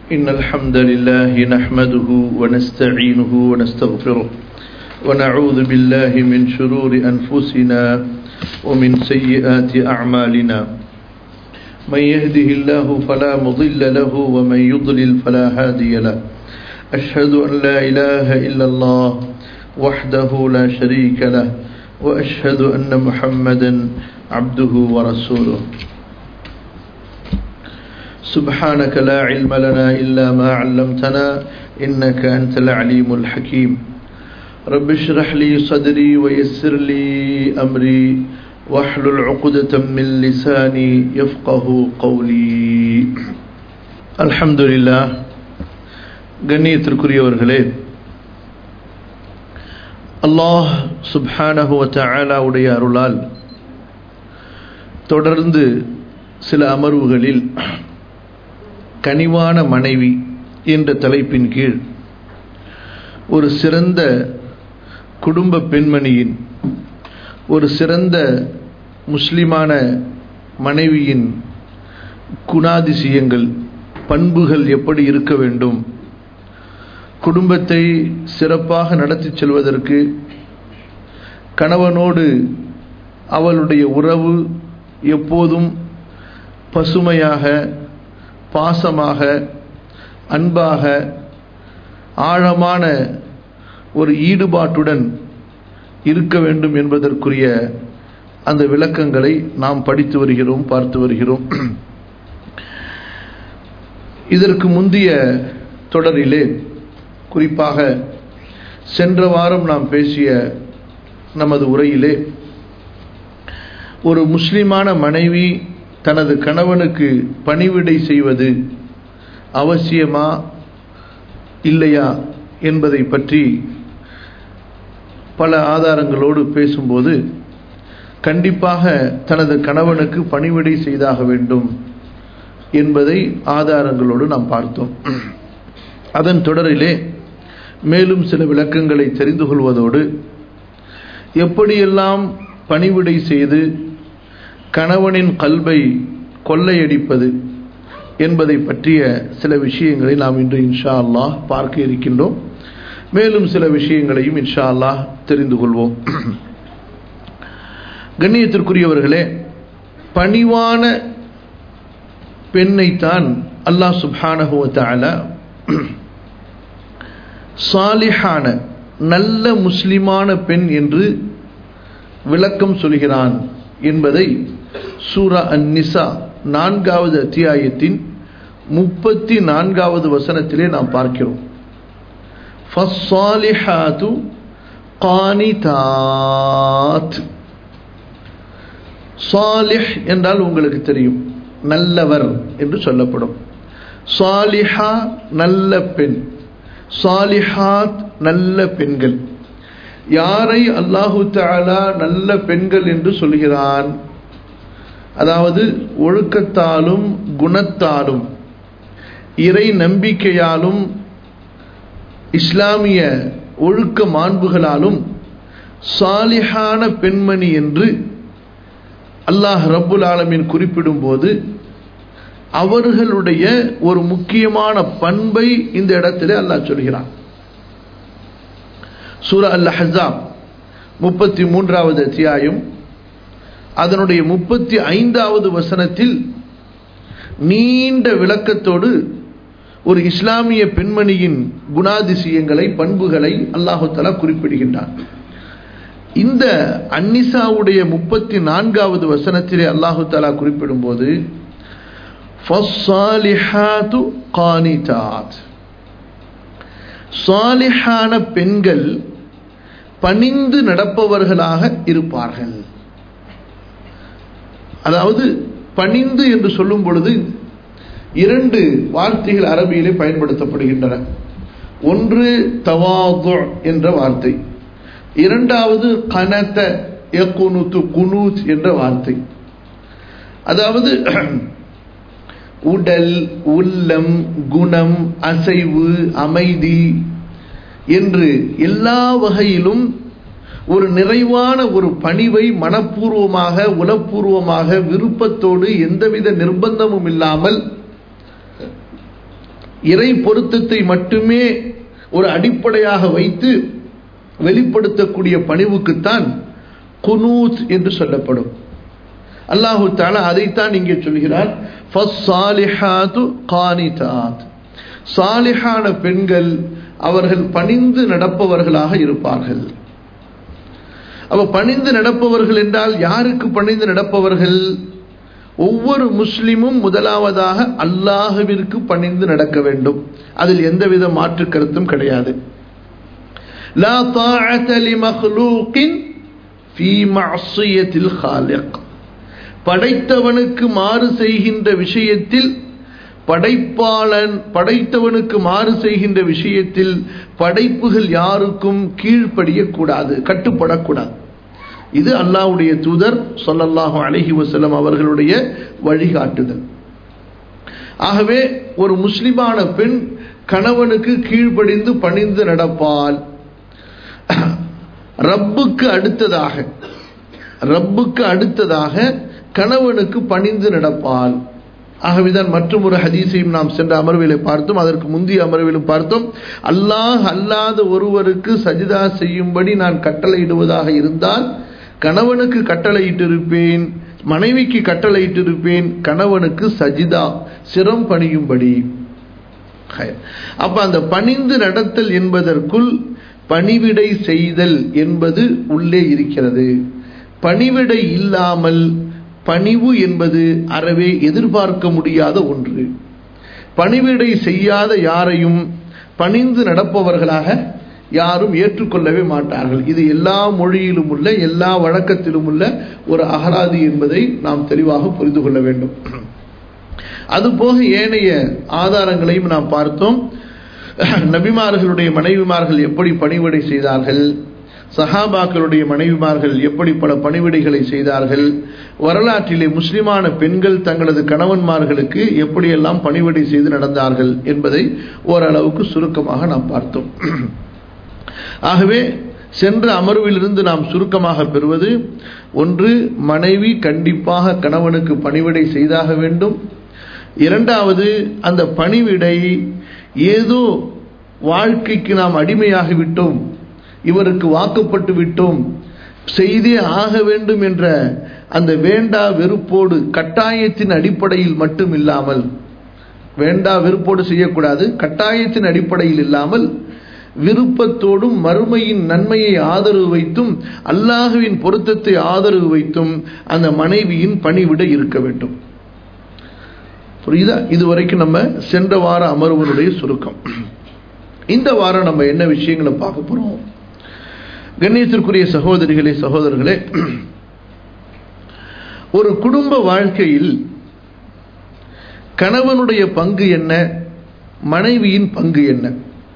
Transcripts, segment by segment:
إن الحمد لله نحمده ونستعينه ونستغفره ونعوذ بالله من شرور أنفسنا ومن سيئات أعمالنا من يهده الله فلا مضل له ومن يضلل فلا هادي له أشهد أن لا إله إلا الله وحده لا شريك له وأشهد أن محمدا عبده ورسوله سبحانك لا علم لنا إلا ما علمتنا إنك أنت العليم الحكيم رب اشرح لي صدري ويسر لي أمري واحلل عقدة من لساني يفقه قولي الحمد لله கண்ணியத்திற்குரியவர்களே அல்லாஹ் சுப்ஹானஹு வta'alaவுடைய அருளால் தொடர்ந்து சில அமர்வுகளில் கனிவான மனைவி என்ற தலைப்பின் கீழ் ஒரு சிறந்த குடும்ப பெண்மணியின் ஒரு சிறந்த முஸ்லிமான மனைவியின் குணாதிசயங்கள் பண்புகள் எப்படி இருக்க வேண்டும் குடும்பத்தை சிறப்பாக நடத்தி செல்வதற்கு கணவனோடு அவளுடைய உறவு எப்போதும் பசுமையாக பாசமாக அன்பாக ஆழமான ஒரு ஈடுபாட்டுடன் இருக்க வேண்டும் என்பதற்குரிய அந்த விளக்கங்களை நாம் படித்து வருகிறோம் பார்த்து வருகிறோம் இதற்கு முந்தைய தொடரிலே குறிப்பாக சென்ற வாரம் நாம் பேசிய நமது உரையிலே ஒரு முஸ்லிமான மனைவி தனது கணவனுக்கு பணிவிடை செய்வது அவசியமா இல்லையா என்பதை பற்றி பல ஆதாரங்களோடு பேசும்போது கண்டிப்பாக தனது கணவனுக்கு பணிவிடை செய்தாக வேண்டும் என்பதை ஆதாரங்களோடு நாம் பார்த்தோம் அதன் தொடரிலே மேலும் சில விளக்கங்களை தெரிந்து கொள்வதோடு எப்படியெல்லாம் பணிவிடை செய்து கணவனின் கல்வை கொள்ளையடிப்பது என்பதை பற்றிய சில விஷயங்களை நாம் இன்று இன்ஷா அல்லாஹ் பார்க்க இருக்கின்றோம் மேலும் சில விஷயங்களையும் இன்ஷா அல்லாஹ் தெரிந்து கொள்வோம் கண்ணியத்திற்குரியவர்களே பணிவான பெண்ணைத்தான் அல்லாஹ் சுப்ஹானஹுவத்தால சாலிஹான நல்ல முஸ்லிமான பெண் என்று விளக்கம் சொல்கிறான் என்பதை சூரா அன் நிசா நான்காவது அத்தியாயத்தின் முப்பத்தி நான்காவது வசனத்திலே நாம் பார்க்கிறோம் ஃபஸ்ஸாலிஹாத்து கானிதாத் சாலிஹ் என்றால் உங்களுக்கு தெரியும் நல்லவர் என்று சொல்லப்படும் சாலிஹா நல்ல பெண் சாலிஹாத் நல்ல பெண்கள் யாரை அல்லாஹு தாலா நல்ல பெண்கள் என்று சொல்கிறான் அதாவது ஒழுக்கத்தாலும் குணத்தாலும் இறை நம்பிக்கையாலும் இஸ்லாமிய ஒழுக்க மாண்புகளாலும் சாலிஹான பெண்மணி என்று அல்லாஹ் ரப்புல் ஆலமின் குறிப்பிடும் போது அவர்களுடைய ஒரு முக்கியமான பண்பை இந்த இடத்திலே அல்லாஹ் சொல்கிறான் சூரா அல் ஹசாப் முப்பத்தி மூன்றாவது அத்தியாயம் அதனுடைய முப்பத்தி ஐந்தாவது வசனத்தில் நீண்ட விளக்கத்தோடு ஒரு இஸ்லாமிய பெண்மணியின் குணாதிசயங்களை பண்புகளை அல்லாஹு தலா குறிப்பிடுகின்றான் இந்த அன்னிசாவுடைய முப்பத்தி நான்காவது வசனத்திலே அல்லாஹு தலா குறிப்பிடும் போது சாலிஹான பெண்கள் பணிந்து நடப்பவர்களாக இருப்பார்கள் அதாவது பணிந்து என்று சொல்லும் பொழுது இரண்டு வார்த்தைகள் அரபியிலே பயன்படுத்தப்படுகின்றன ஒன்று தவாது என்ற வார்த்தை இரண்டாவது கனத்த யகுனுத்து குனூத் என்ற வார்த்தை அதாவது உடல் உள்ளம் குணம் அசைவு அமைதி என்று எல்லா வகையிலும் ஒரு நிறைவான ஒரு பணிவை மனப்பூர்வமாக உளப்பூர்வமாக விருப்பத்தோடு எந்தவித நிர்பந்தமும் இல்லாமல் இறை பொருத்தத்தை மட்டுமே ஒரு அடிப்படையாக வைத்து வெளிப்படுத்தக்கூடிய பணிவுக்குத்தான் குனூத் என்று சொல்லப்படும் அல்லாஹு தாலா அதைத்தான் இங்கே சொல்கிறார் சாலிஹான பெண்கள் அவர்கள் பணிந்து நடப்பவர்களாக இருப்பார்கள் அவ பணிந்து நடப்பவர்கள் என்றால் யாருக்கு பணிந்து நடப்பவர்கள் ஒவ்வொரு முஸ்லிமும் முதலாவதாக அல்லாஹுவிற்கு பணிந்து நடக்க வேண்டும் அதில் எந்தவித மாற்று கருத்தும் கிடையாது லா தாஅத லிமக்லூகின் ஃபீ மஅசியத்தில் காலிக் படைத்தவனுக்கு மாறு செய்கின்ற விஷயத்தில் படைப்பாளன் படைத்தவனுக்கு மாறு செய்கின்ற விஷயத்தில் படைப்புகள் யாருக்கும் கீழ்ப்படியக்கூடாது கட்டுப்படக்கூடாது இது அல்லாஹ்வுடைய தூதர் சொல்லல்லாஹு அலஹி வசலம் அவர்களுடைய வழிகாட்டுதல் ஆகவே ஒரு முஸ்லிமான பெண் கணவனுக்கு கீழ்ப்படிந்து பணிந்து நடப்பால் ரப்புக்கு அடுத்ததாக ரப்புக்கு அடுத்ததாக கணவனுக்கு பணிந்து நடப்பால் ஆகவேதான் மற்றும் ஒரு ஹதீஸையும் நாம் சென்ற அமர்விலை பார்த்தோம் அதற்கு முந்தைய அமர்விலும் பார்த்தோம் அல்லாஹ் அல்லாத ஒருவருக்கு சஜிதா செய்யும்படி நான் கட்டளையிடுவதாக இருந்தால் கணவனுக்கு கட்டளையிட்டிருப்பேன் மனைவிக்கு கட்டளையிட்டிருப்பேன் கணவனுக்கு சஜிதா சிரம் பணியும்படி அப்ப அந்த பணிந்து நடத்தல் என்பதற்குள் பணிவிடை செய்தல் என்பது உள்ளே இருக்கிறது பணிவிடை இல்லாமல் பணிவு என்பது அறவே எதிர்பார்க்க முடியாத ஒன்று பணிவிடை செய்யாத யாரையும் பணிந்து நடப்பவர்களாக யாரும் ஏற்றுக்கொள்ளவே மாட்டார்கள் இது எல்லா மொழியிலும் உள்ள எல்லா வழக்கத்திலும் உள்ள ஒரு அகராதி என்பதை நாம் தெளிவாக புரிந்து கொள்ள வேண்டும் அதுபோக ஏனைய ஆதாரங்களையும் நாம் பார்த்தோம் நபிமார்களுடைய மனைவிமார்கள் எப்படி பணிவிடை செய்தார்கள் சஹாபாக்களுடைய மனைவிமார்கள் எப்படி பல பணிவிடைகளை செய்தார்கள் வரலாற்றிலே முஸ்லிமான பெண்கள் தங்களது கணவன்மார்களுக்கு எப்படியெல்லாம் பணிவிடை செய்து நடந்தார்கள் என்பதை ஓரளவுக்கு சுருக்கமாக நாம் பார்த்தோம் ஆகவே சென்ற அமர்விலிருந்து நாம் சுருக்கமாக பெறுவது ஒன்று மனைவி கண்டிப்பாக கணவனுக்கு பணிவிடை செய்தாக வேண்டும் இரண்டாவது அந்த பணிவிடை ஏதோ வாழ்க்கைக்கு நாம் அடிமையாகிவிட்டோம் இவருக்கு வாக்கப்பட்டு விட்டோம் செய்தே ஆக வேண்டும் என்ற அந்த வேண்டா வெறுப்போடு கட்டாயத்தின் அடிப்படையில் மட்டும் இல்லாமல் வேண்டா வெறுப்போடு செய்யக்கூடாது கட்டாயத்தின் அடிப்படையில் இல்லாமல் விருப்பத்தோடும் மறுமையின் நன்மையை ஆதரவு வைத்தும் அல்லாஹுவின் பொருத்தத்தை ஆதரவு வைத்தும் அந்த மனைவியின் பணிவிட இருக்க வேண்டும் புரியுதா இதுவரைக்கும் நம்ம சென்ற வார அமர்வனுடைய சுருக்கம் இந்த வாரம் நம்ம என்ன விஷயங்களை பார்க்க போறோம் கண்ணியத்திற்குரிய சகோதரிகளே சகோதரர்களே ஒரு குடும்ப வாழ்க்கையில் கணவனுடைய பங்கு என்ன மனைவியின் பங்கு என்ன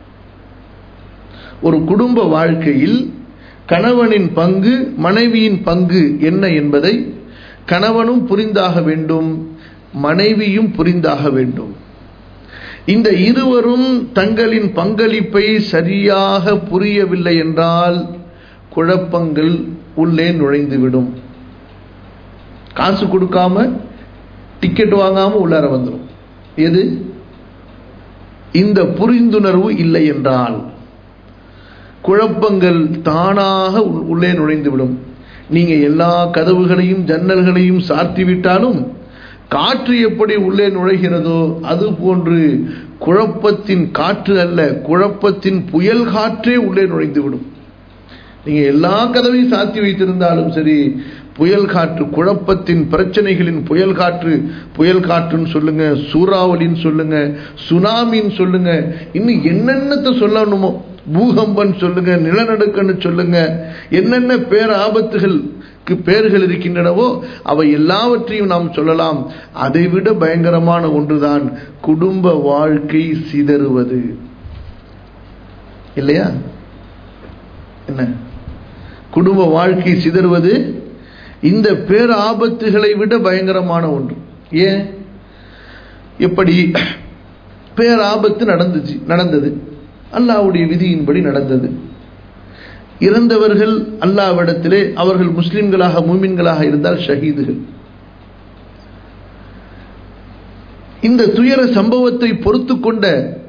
ஒரு குடும்ப வாழ்க்கையில் கணவனின் பங்கு மனைவியின் பங்கு என்ன என்பதை கணவனும் புரிந்தாக வேண்டும் மனைவியும் புரிந்தாக வேண்டும் இந்த இருவரும் தங்களின் பங்களிப்பை சரியாக புரியவில்லை என்றால் குழப்பங்கள் உள்ளே நுழைந்துவிடும் காசு கொடுக்காம டிக்கெட் வாங்காம உள்ளார வந்துடும் எது இந்த புரிந்துணர்வு இல்லை என்றால் குழப்பங்கள் தானாக உள்ளே நுழைந்துவிடும் நீங்க எல்லா கதவுகளையும் ஜன்னல்களையும் சார்த்தி விட்டாலும் காற்று எப்படி உள்ளே நுழைகிறதோ அது போன்று குழப்பத்தின் காற்று அல்ல குழப்பத்தின் புயல் காற்றே உள்ளே நுழைந்துவிடும் நீங்க எல்லா கதவையும் சாத்தி வைத்திருந்தாலும் சரி புயல் காற்று குழப்பத்தின் பிரச்சனைகளின் புயல் காற்று புயல் காற்றுன்னு சொல்லுங்க சூறாவளின்னு சொல்லுங்க சுனாமின்னு சொல்லுங்க இன்னும் என்னென்னத்தை சொல்லணுமோ பூகம்பன் சொல்லுங்க நிலநடுக்கன்னு சொல்லுங்க என்னென்ன பேர் ஆபத்துகளுக்கு பேர்கள் இருக்கின்றனவோ அவை எல்லாவற்றையும் நாம் சொல்லலாம் அதைவிட பயங்கரமான ஒன்றுதான் குடும்ப வாழ்க்கை சிதறுவது இல்லையா என்ன குடும்ப வாழ்க்கை சிதறுவது இந்த பேர் ஆபத்துகளை விட பயங்கரமான ஒன்று ஏன் எப்படி பேராபத்து நடந்துச்சு நடந்தது அல்லாவுடைய விதியின்படி நடந்தது இறந்தவர்கள் அல்லாவிடத்திலே அவர்கள் முஸ்லிம்களாக மூமின்களாக இருந்தால் ஷஹீதுகள் இந்த துயர சம்பவத்தை பொறுத்து கொண்ட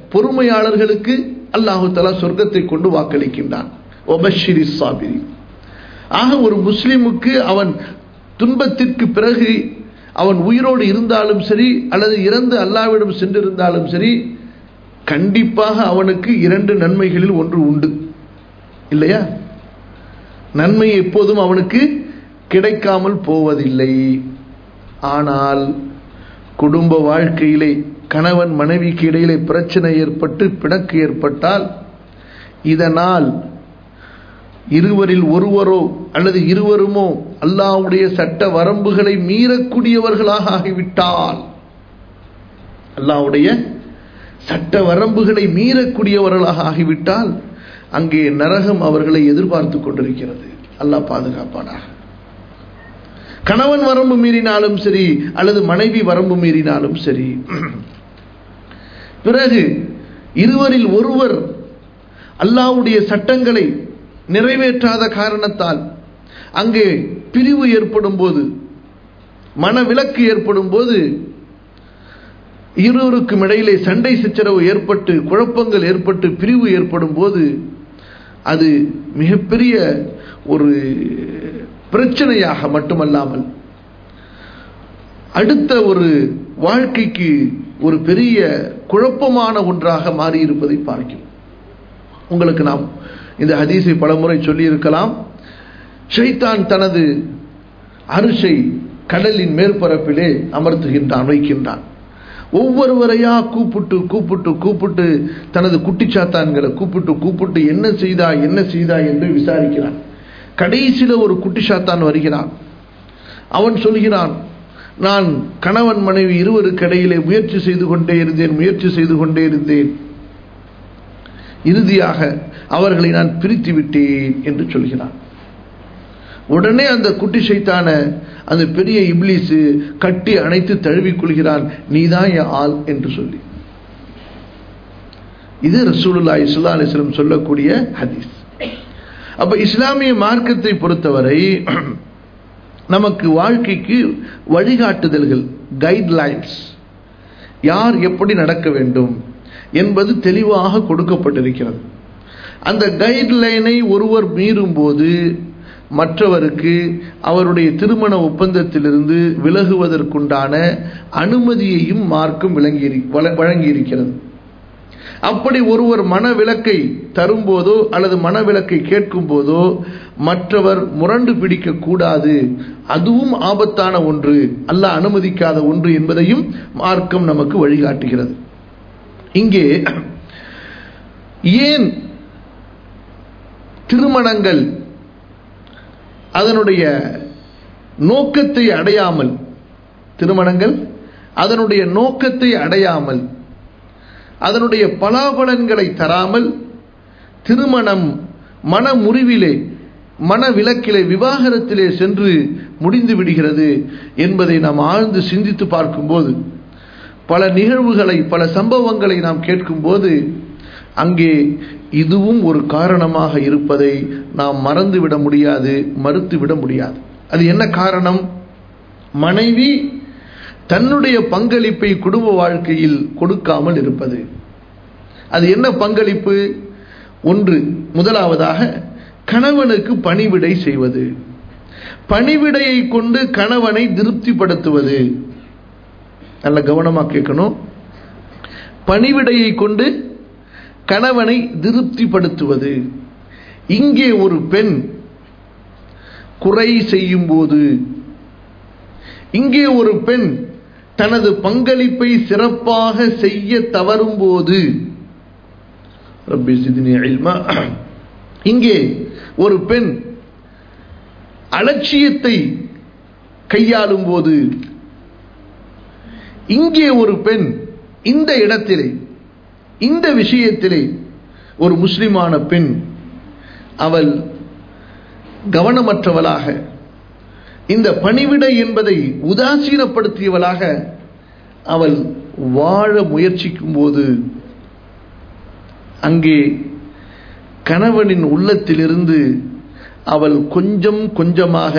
பொறுமையாளர்களுக்கு அல்லாஹு தலா சொர்க்கத்தை கொண்டு வாக்களிக்கின்றான் ஒபஷிரி சாபிரி ஆக ஒரு முஸ்லிமுக்கு அவன் துன்பத்திற்கு பிறகு அவன் உயிரோடு இருந்தாலும் சரி அல்லது இறந்து அல்லாவிடம் சென்றிருந்தாலும் சரி கண்டிப்பாக அவனுக்கு இரண்டு நன்மைகளில் ஒன்று உண்டு இல்லையா நன்மை எப்போதும் அவனுக்கு கிடைக்காமல் போவதில்லை ஆனால் குடும்ப வாழ்க்கையிலே கணவன் மனைவிக்கு இடையிலே பிரச்சனை ஏற்பட்டு பிணக்கு ஏற்பட்டால் இதனால் இருவரில் ஒருவரோ அல்லது இருவருமோ அல்லாவுடைய சட்ட வரம்புகளை மீறக்கூடியவர்களாக ஆகிவிட்டால் அல்லாவுடைய சட்ட வரம்புகளை மீறக்கூடியவர்களாக ஆகிவிட்டால் அங்கே நரகம் அவர்களை எதிர்பார்த்து கொண்டிருக்கிறது அல்லாஹ் பாதுகாப்பானாக கணவன் வரம்பு மீறினாலும் சரி அல்லது மனைவி வரம்பு மீறினாலும் சரி பிறகு இருவரில் ஒருவர் அல்லாவுடைய சட்டங்களை நிறைவேற்றாத காரணத்தால் அங்கே பிரிவு ஏற்படும் போது மனவிலக்கு ஏற்படும் போது இருவருக்கும் இடையிலே சண்டை சச்சரவு ஏற்பட்டு குழப்பங்கள் ஏற்பட்டு பிரிவு ஏற்படும் போது அது மிகப்பெரிய ஒரு பிரச்சனையாக மட்டுமல்லாமல் அடுத்த ஒரு வாழ்க்கைக்கு ஒரு பெரிய குழப்பமான ஒன்றாக மாறியிருப்பதை பார்க்கிறோம் உங்களுக்கு நாம் இந்த ஹதீஸை பலமுறை சொல்லியிருக்கலாம் ஷைத்தான் தனது அரிசை கடலின் மேற்பரப்பிலே அமர்த்துகின்றான் வைக்கின்றான் ஒவ்வொருவரையா கூப்பிட்டு கூப்பிட்டு கூப்பிட்டு தனது குட்டிச்சாத்தான்களை கூப்பிட்டு கூப்பிட்டு என்ன செய்தா என்ன செய்தா என்று விசாரிக்கிறான் கடைசியில் ஒரு குட்டிச்சாத்தான் வருகிறான் அவன் சொல்கிறான் நான் கணவன் மனைவி இருவருக்கு இடையிலே முயற்சி செய்து கொண்டே இருந்தேன் முயற்சி செய்து கொண்டே இருந்தேன் இறுதியாக அவர்களை நான் பிரித்து விட்டேன் என்று சொல்கிறான் உடனே அந்த குட்டி சைத்தான அந்த பெரிய இப்லீஸு கட்டி அணைத்து தழுவிக் கொள்கிறான் நீதான் என் ஆள் என்று சொல்லி இது ரசூலுல்லா இஸ்லா அலிஸ்லம் சொல்லக்கூடிய ஹதீஸ் அப்ப இஸ்லாமிய மார்க்கத்தை பொறுத்தவரை நமக்கு வாழ்க்கைக்கு வழிகாட்டுதல்கள் கைட்லைன்ஸ் யார் எப்படி நடக்க வேண்டும் என்பது தெளிவாக கொடுக்கப்பட்டிருக்கிறது அந்த கைட்லைனை ஒருவர் மீறும் போது மற்றவருக்கு அவருடைய திருமண ஒப்பந்தத்திலிருந்து விலகுவதற்குண்டான அனுமதியையும் மார்க்கம் விளங்கி வழங்கியிருக்கிறது அப்படி ஒருவர் மனவிலக்கை தரும்போதோ அல்லது மனவிலக்கை கேட்கும் போதோ மற்றவர் முரண்டு பிடிக்க கூடாது அதுவும் ஆபத்தான ஒன்று அல்ல அனுமதிக்காத ஒன்று என்பதையும் மார்க்கம் நமக்கு வழிகாட்டுகிறது இங்கே ஏன் திருமணங்கள் அதனுடைய நோக்கத்தை அடையாமல் திருமணங்கள் அதனுடைய நோக்கத்தை அடையாமல் அதனுடைய பலாபலன்களை தராமல் திருமணம் மன முறிவிலே மன விலக்கிலே விவாகரத்திலே சென்று முடிந்து விடுகிறது என்பதை நாம் ஆழ்ந்து சிந்தித்து பார்க்கும்போது பல நிகழ்வுகளை பல சம்பவங்களை நாம் கேட்கும்போது அங்கே இதுவும் ஒரு காரணமாக இருப்பதை நாம் மறந்துவிட முடியாது மறுத்துவிட முடியாது அது என்ன காரணம் மனைவி தன்னுடைய பங்களிப்பை குடும்ப வாழ்க்கையில் கொடுக்காமல் இருப்பது அது என்ன பங்களிப்பு ஒன்று முதலாவதாக கணவனுக்கு பணிவிடை செய்வது பணிவிடையை கொண்டு கணவனை திருப்திப்படுத்துவது நல்ல கவனமா கேட்கணும் பணிவிடையை கொண்டு கணவனை திருப்திப்படுத்துவது இங்கே ஒரு பெண் குறை செய்யும் போது இங்கே ஒரு பெண் தனது பங்களிப்பை சிறப்பாக செய்ய தவறும் போது இங்கே ஒரு பெண் அலட்சியத்தை கையாளும் போது இங்கே ஒரு பெண் இந்த இடத்திலே இந்த விஷயத்திலே ஒரு முஸ்லிமான பெண் அவள் கவனமற்றவளாக இந்த பணிவிடை என்பதை உதாசீனப்படுத்தியவளாக அவள் வாழ முயற்சிக்கும் போது அங்கே கணவனின் உள்ளத்திலிருந்து அவள் கொஞ்சம் கொஞ்சமாக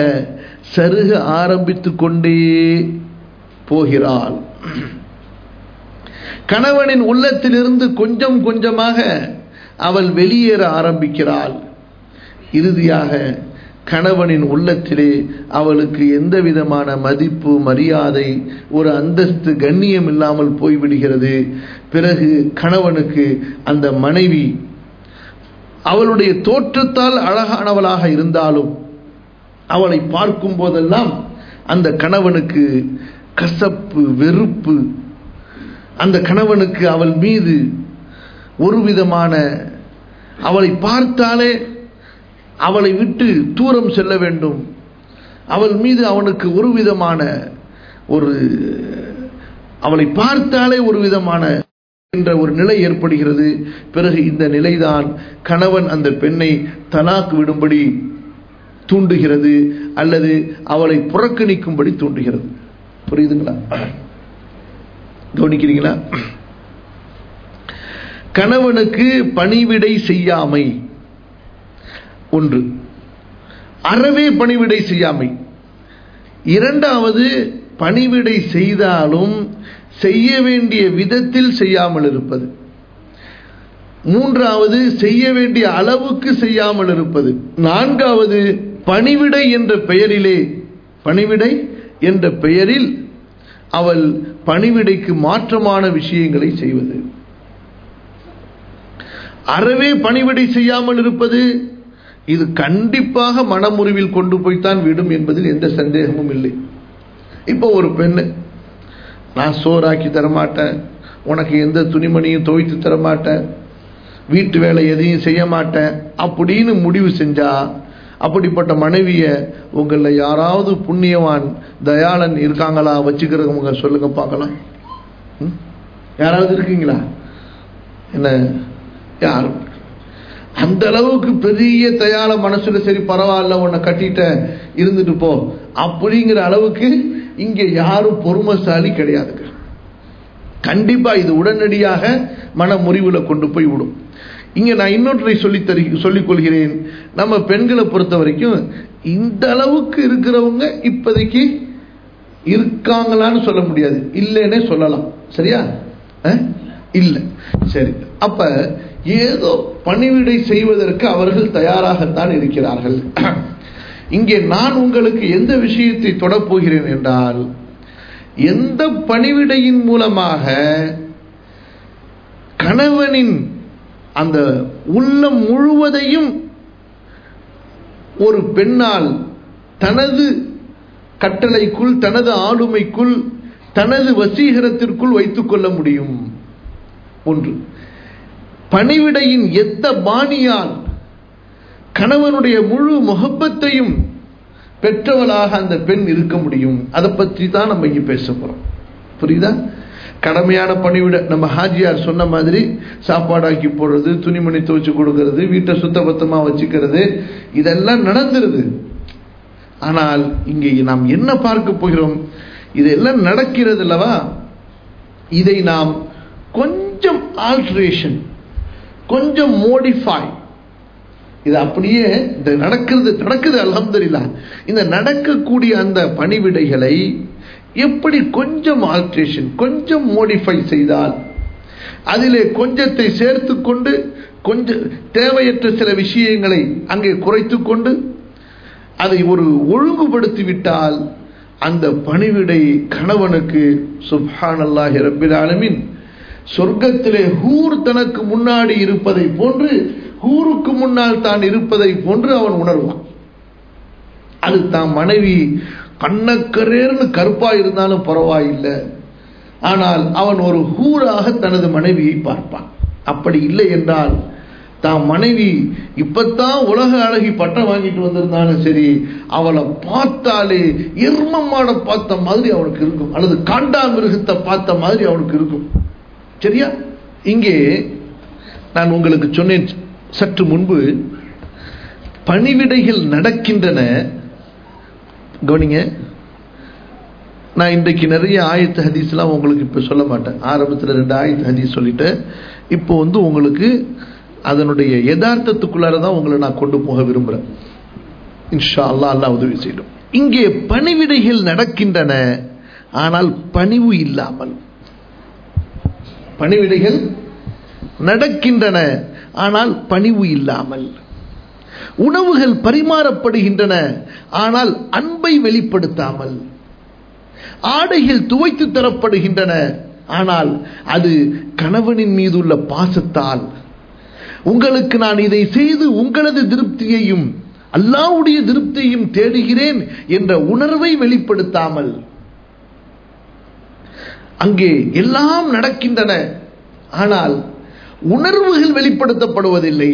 சருக ஆரம்பித்து கொண்டே போகிறாள் கணவனின் உள்ளத்திலிருந்து கொஞ்சம் கொஞ்சமாக அவள் வெளியேற ஆரம்பிக்கிறாள் இறுதியாக கணவனின் உள்ளத்திலே அவளுக்கு எந்த விதமான மதிப்பு மரியாதை ஒரு அந்தஸ்து கண்ணியம் இல்லாமல் போய்விடுகிறது பிறகு கணவனுக்கு அந்த மனைவி அவளுடைய தோற்றத்தால் அழகானவளாக இருந்தாலும் அவளை பார்க்கும் போதெல்லாம் அந்த கணவனுக்கு கசப்பு வெறுப்பு அந்த கணவனுக்கு அவள் மீது ஒரு விதமான அவளை பார்த்தாலே அவளை விட்டு தூரம் செல்ல வேண்டும் அவள் மீது அவனுக்கு ஒரு விதமான ஒரு அவளை பார்த்தாலே ஒரு விதமான என்ற ஒரு நிலை ஏற்படுகிறது பிறகு இந்த நிலைதான் கணவன் அந்த பெண்ணை தலாக் விடும்படி தூண்டுகிறது அல்லது அவளை புறக்கணிக்கும்படி தூண்டுகிறது புரியுதுங்களா கவனிக்கிறீங்களா கணவனுக்கு பணிவிடை செய்யாமை ஒன்று அறவே பணிவிடை செய்யாமை இரண்டாவது பணிவிடை செய்தாலும் செய்ய வேண்டிய விதத்தில் செய்யாமல் இருப்பது மூன்றாவது செய்ய வேண்டிய அளவுக்கு செய்யாமல் இருப்பது நான்காவது பணிவிடை என்ற பெயரிலே பணிவிடை என்ற பெயரில் அவள் பணிவிடைக்கு மாற்றமான விஷயங்களை செய்வது அறவே பணிவிடை செய்யாமல் இருப்பது இது கண்டிப்பாக மனமுறிவில் கொண்டு போய்த்தான் விடும் என்பதில் எந்த சந்தேகமும் இல்லை இப்போ ஒரு பெண்ணு நான் சோறாக்கி தரமாட்டேன் உனக்கு எந்த துணிமணியும் துவைத்து தரமாட்டேன் வீட்டு வேலை எதையும் செய்ய மாட்டேன் அப்படின்னு முடிவு செஞ்சா அப்படிப்பட்ட மனைவிய உங்களில் யாராவது புண்ணியவான் தயாளன் இருக்காங்களா வச்சுக்கிறவங்க சொல்லுங்க பார்க்கலாம் ம்? யாராவது இருக்கீங்களா என்ன யாரும் அந்த அளவுக்கு பெரிய தயாள மனசுல சரி பரவாயில்ல உன்னை கட்டிட்ட இருந்துட்டு போ அப்படிங்கிற அளவுக்கு இங்க யாரும் பொறுமைசாலி கிடையாதுங்க கண்டிப்பா இது உடனடியாக மன முறிவுல கொண்டு போய் விடும் இங்க நான் இன்னொன்றை சொல்லி தரு சொல்லிக் கொள்கிறேன் நம்ம பெண்களை பொறுத்த வரைக்கும் இந்த அளவுக்கு இருக்கிறவங்க இப்போதைக்கு இருக்காங்களான்னு சொல்ல முடியாது இல்லைன்னே சொல்லலாம் சரியா அஹ்? இல்லை சரி அப்ப ஏதோ பணிவிடை செய்வதற்கு அவர்கள் தயாராகத்தான் இருக்கிறார்கள் இங்கே நான் உங்களுக்கு எந்த விஷயத்தை தொடப்போகிறேன் என்றால் எந்த பணிவிடையின் மூலமாக கணவனின் அந்த உள்ளம் முழுவதையும் ஒரு பெண்ணால் தனது கட்டளைக்குள் தனது ஆளுமைக்குள் தனது வசீகரத்திற்குள் வைத்துக் கொள்ள முடியும் ஒன்று பணிவிடையின் எந்த பாணியால் கணவனுடைய முழு முகப்பத்தையும் பெற்றவளாக அந்த பெண் இருக்க முடியும் அதை பற்றி தான் நம்ம இங்க பேச போறோம் புரியுதா கடமையான பணிவிட நம்ம ஹாஜியார் சொன்ன மாதிரி சாப்பாடாக்கி போடுறது துணிமணி துவைச்சு கொடுக்கறது வீட்டை சுத்தபத்தமா வச்சுக்கிறது இதெல்லாம் நடந்துருது ஆனால் இங்கே நாம் என்ன பார்க்க போகிறோம் இதெல்லாம் நடக்கிறது அல்லவா இதை நாம் கொஞ்சம் ஆல்ட்ரேஷன் கொஞ்சம் மோடிஃபை இது அப்படியே இந்த நடக்கிறது நடக்குது அல்ஹம்துலில்லாஹ் இந்த நடக்கக்கூடிய அந்த பணிவிடைகளை எப்படி கொஞ்சம் ஆல்ட்ரேஷன் கொஞ்சம் மோடிஃபை செய்தால் அதிலே கொஞ்சத்தை சேர்த்து கொண்டு கொஞ்சம் தேவையற்ற சில விஷயங்களை அங்கே குறைத்து கொண்டு அதை ஒரு ஒழுங்குபடுத்தி விட்டால் அந்த பணிவிடை கணவனுக்கு சுப்ஹானல்லாஹி ரப்பில் ஆலமீன் சொர்க்கத்திலே ஹூர் தனக்கு முன்னாடி இருப்பதை போன்று ஹூருக்கு முன்னால் தான் இருப்பதை போன்று அவன் உணர்வான் அது தான் மனைவி கண்ணக்கரேர்னு கருப்பா இருந்தாலும் பரவாயில்லை ஆனால் அவன் ஒரு ஹூராக தனது மனைவியை பார்ப்பான் அப்படி இல்லை என்றால் தான் மனைவி இப்பத்தான் உலக அழகி பட்டம் வாங்கிட்டு வந்திருந்தாலும் சரி அவளை பார்த்தாலே எர்மமாட பார்த்த மாதிரி அவனுக்கு இருக்கும் அல்லது காண்டாமிருகத்தை பார்த்த மாதிரி அவனுக்கு இருக்கும் சரியா இங்கே நான் உங்களுக்கு சொன்னேன் சற்று முன்பு பணிவிடைகள் நடக்கின்றன கவனிங்க நான் இன்றைக்கு நிறைய ஆயத்து ஹதீஸ்லாம் உங்களுக்கு இப்போ சொல்ல மாட்டேன் ஆரம்பத்தில் ரெண்டு ஆயத்து ஹதீஸ் சொல்லிட்டேன் இப்போ வந்து உங்களுக்கு அதனுடைய யதார்த்தத்துக்குள்ளார தான் உங்களை நான் கொண்டு போக விரும்புகிறேன் இன்ஷா அல்லாஹ் அல்லாஹ் உதவி செய்யும் இங்கே பணிவிடைகள் நடக்கின்றன ஆனால் பணிவு இல்லாமல் பணிவிடைகள் நடக்கின்றன ஆனால் பணிவு இல்லாமல் உணவுகள் பரிமாறப்படுகின்றன ஆனால் அன்பை வெளிப்படுத்தாமல் ஆடைகள் துவைத்து தரப்படுகின்றன ஆனால் அது கணவனின் மீதுள்ள பாசத்தால் உங்களுக்கு நான் இதை செய்து உங்களது திருப்தியையும் அல்லாவுடைய திருப்தியையும் தேடுகிறேன் என்ற உணர்வை வெளிப்படுத்தாமல் அங்கே எல்லாம் நடக்கின்றன ஆனால் உணர்வுகள் வெளிப்படுத்தப்படுவதில்லை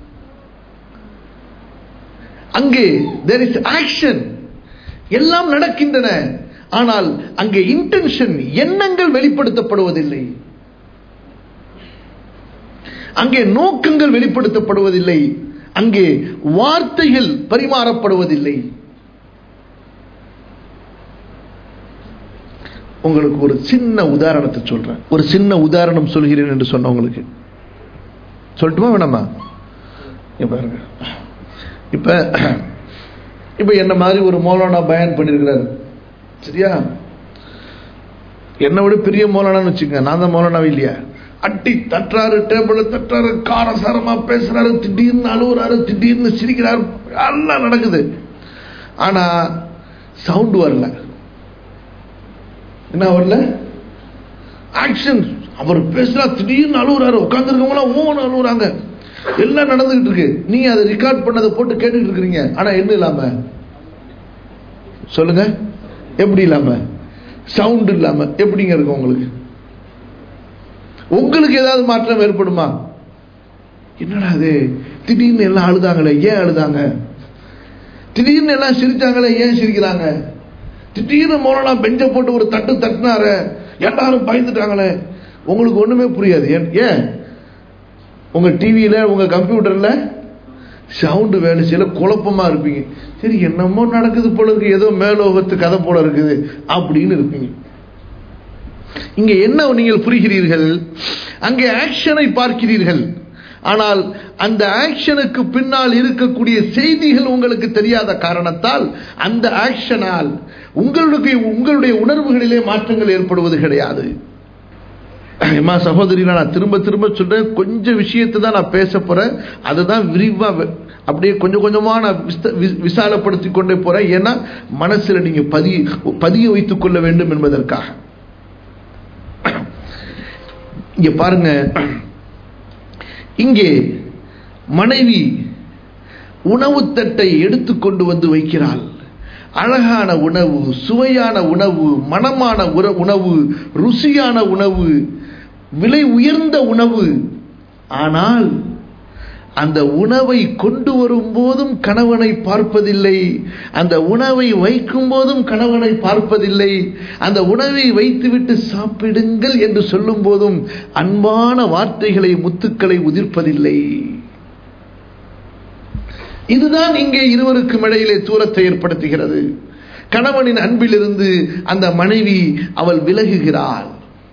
அங்கே தேர் இஸ் ஆக்ஷன் எல்லாம் நடக்கின்றன ஆனால் அங்கே இன்டென்ஷன் எண்ணங்கள் வெளிப்படுத்தப்படுவதில்லை அங்கே நோக்கங்கள் வெளிப்படுத்தப்படுவதில்லை அங்கே வார்த்தைகள் பரிமாறப்படுவதில்லை உங்களுக்கு ஒரு சின்ன உதாரணத்தை சொல்றேன் ஒரு சின்ன உதாரணம் சொல்கிறேன் என்று சொன்னவங்களுக்கு சொல்லட்டுமா வேணாமா இங்க பாருங்க இப்ப இப்ப என்ன மாதிரி ஒரு மௌலானா பயன் பண்ணிருக்கிறாரு சரியா என்னை விட பெரிய மௌலானான்னு வச்சுங்க நான் தான் மௌலானாவே இல்லையா அட்டி தட்டுறாரு டேபிள் தட்டுறாரு காரசாரமா பேசுறாரு திடீர்னு அழுகுறாரு திடீர்னு சிரிக்கிறாரு எல்லாம் நடக்குது ஆனா சவுண்ட் வரல என்ன வரல ஆக்ஷன் அவர் பேசுறா திடீர்னு அழுகுறாரு உட்காந்துருக்கவங்களாம் ஓன்னு அழுகுறாங்க எல்லாம் நடந்துகிட்டு இருக்கு நீங்க அதை ரெக்கார்ட் பண்ணதை போட்டு கேட்டுட்டு இருக்கிறீங்க ஆனா என்ன இல்லாம சொல்லுங்க எப்படி இல்லாம சவுண்ட் இல்லாம எப்படிங்க இருக்கும் உங்களுக்கு உங்களுக்கு ஏதாவது மாற்றம் ஏற்படுமா என்னடா அது திடீர்னு எல்லாம் அழுதாங்களே ஏன் அழுதாங்க திடீர்னு எல்லாம் சிரிச்சாங்களே ஏன் சிரிக்கிறாங்க திடீர்னு மோலனா பெஞ்ச போட்டு ஒரு தட்டு தட்டினாரு எல்லாரும் பயந்துட்டாங்களே உங்களுக்கு ஒண்ணுமே புரியாது ஏன் ஏன் உங்க டிவியில உங்க கம்ப்யூட்டர்ல சவுண்டு வேலை செய்யல குழப்பமா இருப்பீங்க சரி என்னமோ நடக்குது போல இருக்கு ஏதோ மேலோகத்து கதை போல இருக்குது அப்படின்னு இருப்பீங்க இங்க என்ன நீங்கள் புரிகிறீர்கள் அங்கே ஆக்ஷனை பார்க்கிறீர்கள் ஆனால் அந்த ஆக்ஷனுக்கு பின்னால் இருக்கக்கூடிய செய்திகள் உங்களுக்கு தெரியாத காரணத்தால் அந்த ஆக்ஷனால் உங்களுடைய உங்களுடைய உணர்வுகளிலே மாற்றங்கள் ஏற்படுவது கிடையாது அம்மா சகோதரி நான் திரும்ப திரும்ப சொல்றேன் கொஞ்சம் விஷயத்தை தான் நான் பேச போறேன் அதுதான் விரிவா அப்படியே கொஞ்சம் கொஞ்சமா நான் விசாலப்படுத்தி கொண்டே போறேன் ஏன்னா மனசுல நீங்க பதிய பதிய வைத்துக் கொள்ள வேண்டும் என்பதற்காக இங்க பாருங்க இங்கே மனைவி உணவு தட்டை எடுத்துக்கொண்டு வந்து வைக்கிறாள் அழகான உணவு சுவையான உணவு மனமான உணவு ருசியான உணவு விலை உயர்ந்த உணவு ஆனால் அந்த உணவை கொண்டு வரும் போதும் கணவனை பார்ப்பதில்லை அந்த உணவை வைக்கும் போதும் கணவனை பார்ப்பதில்லை அந்த உணவை வைத்துவிட்டு சாப்பிடுங்கள் என்று சொல்லும் போதும் அன்பான வார்த்தைகளை முத்துக்களை உதிர்ப்பதில்லை இதுதான் இங்கே இருவருக்கும் இடையிலே தூரத்தை ஏற்படுத்துகிறது கணவனின் அன்பிலிருந்து அந்த மனைவி அவள் விலகுகிறாள்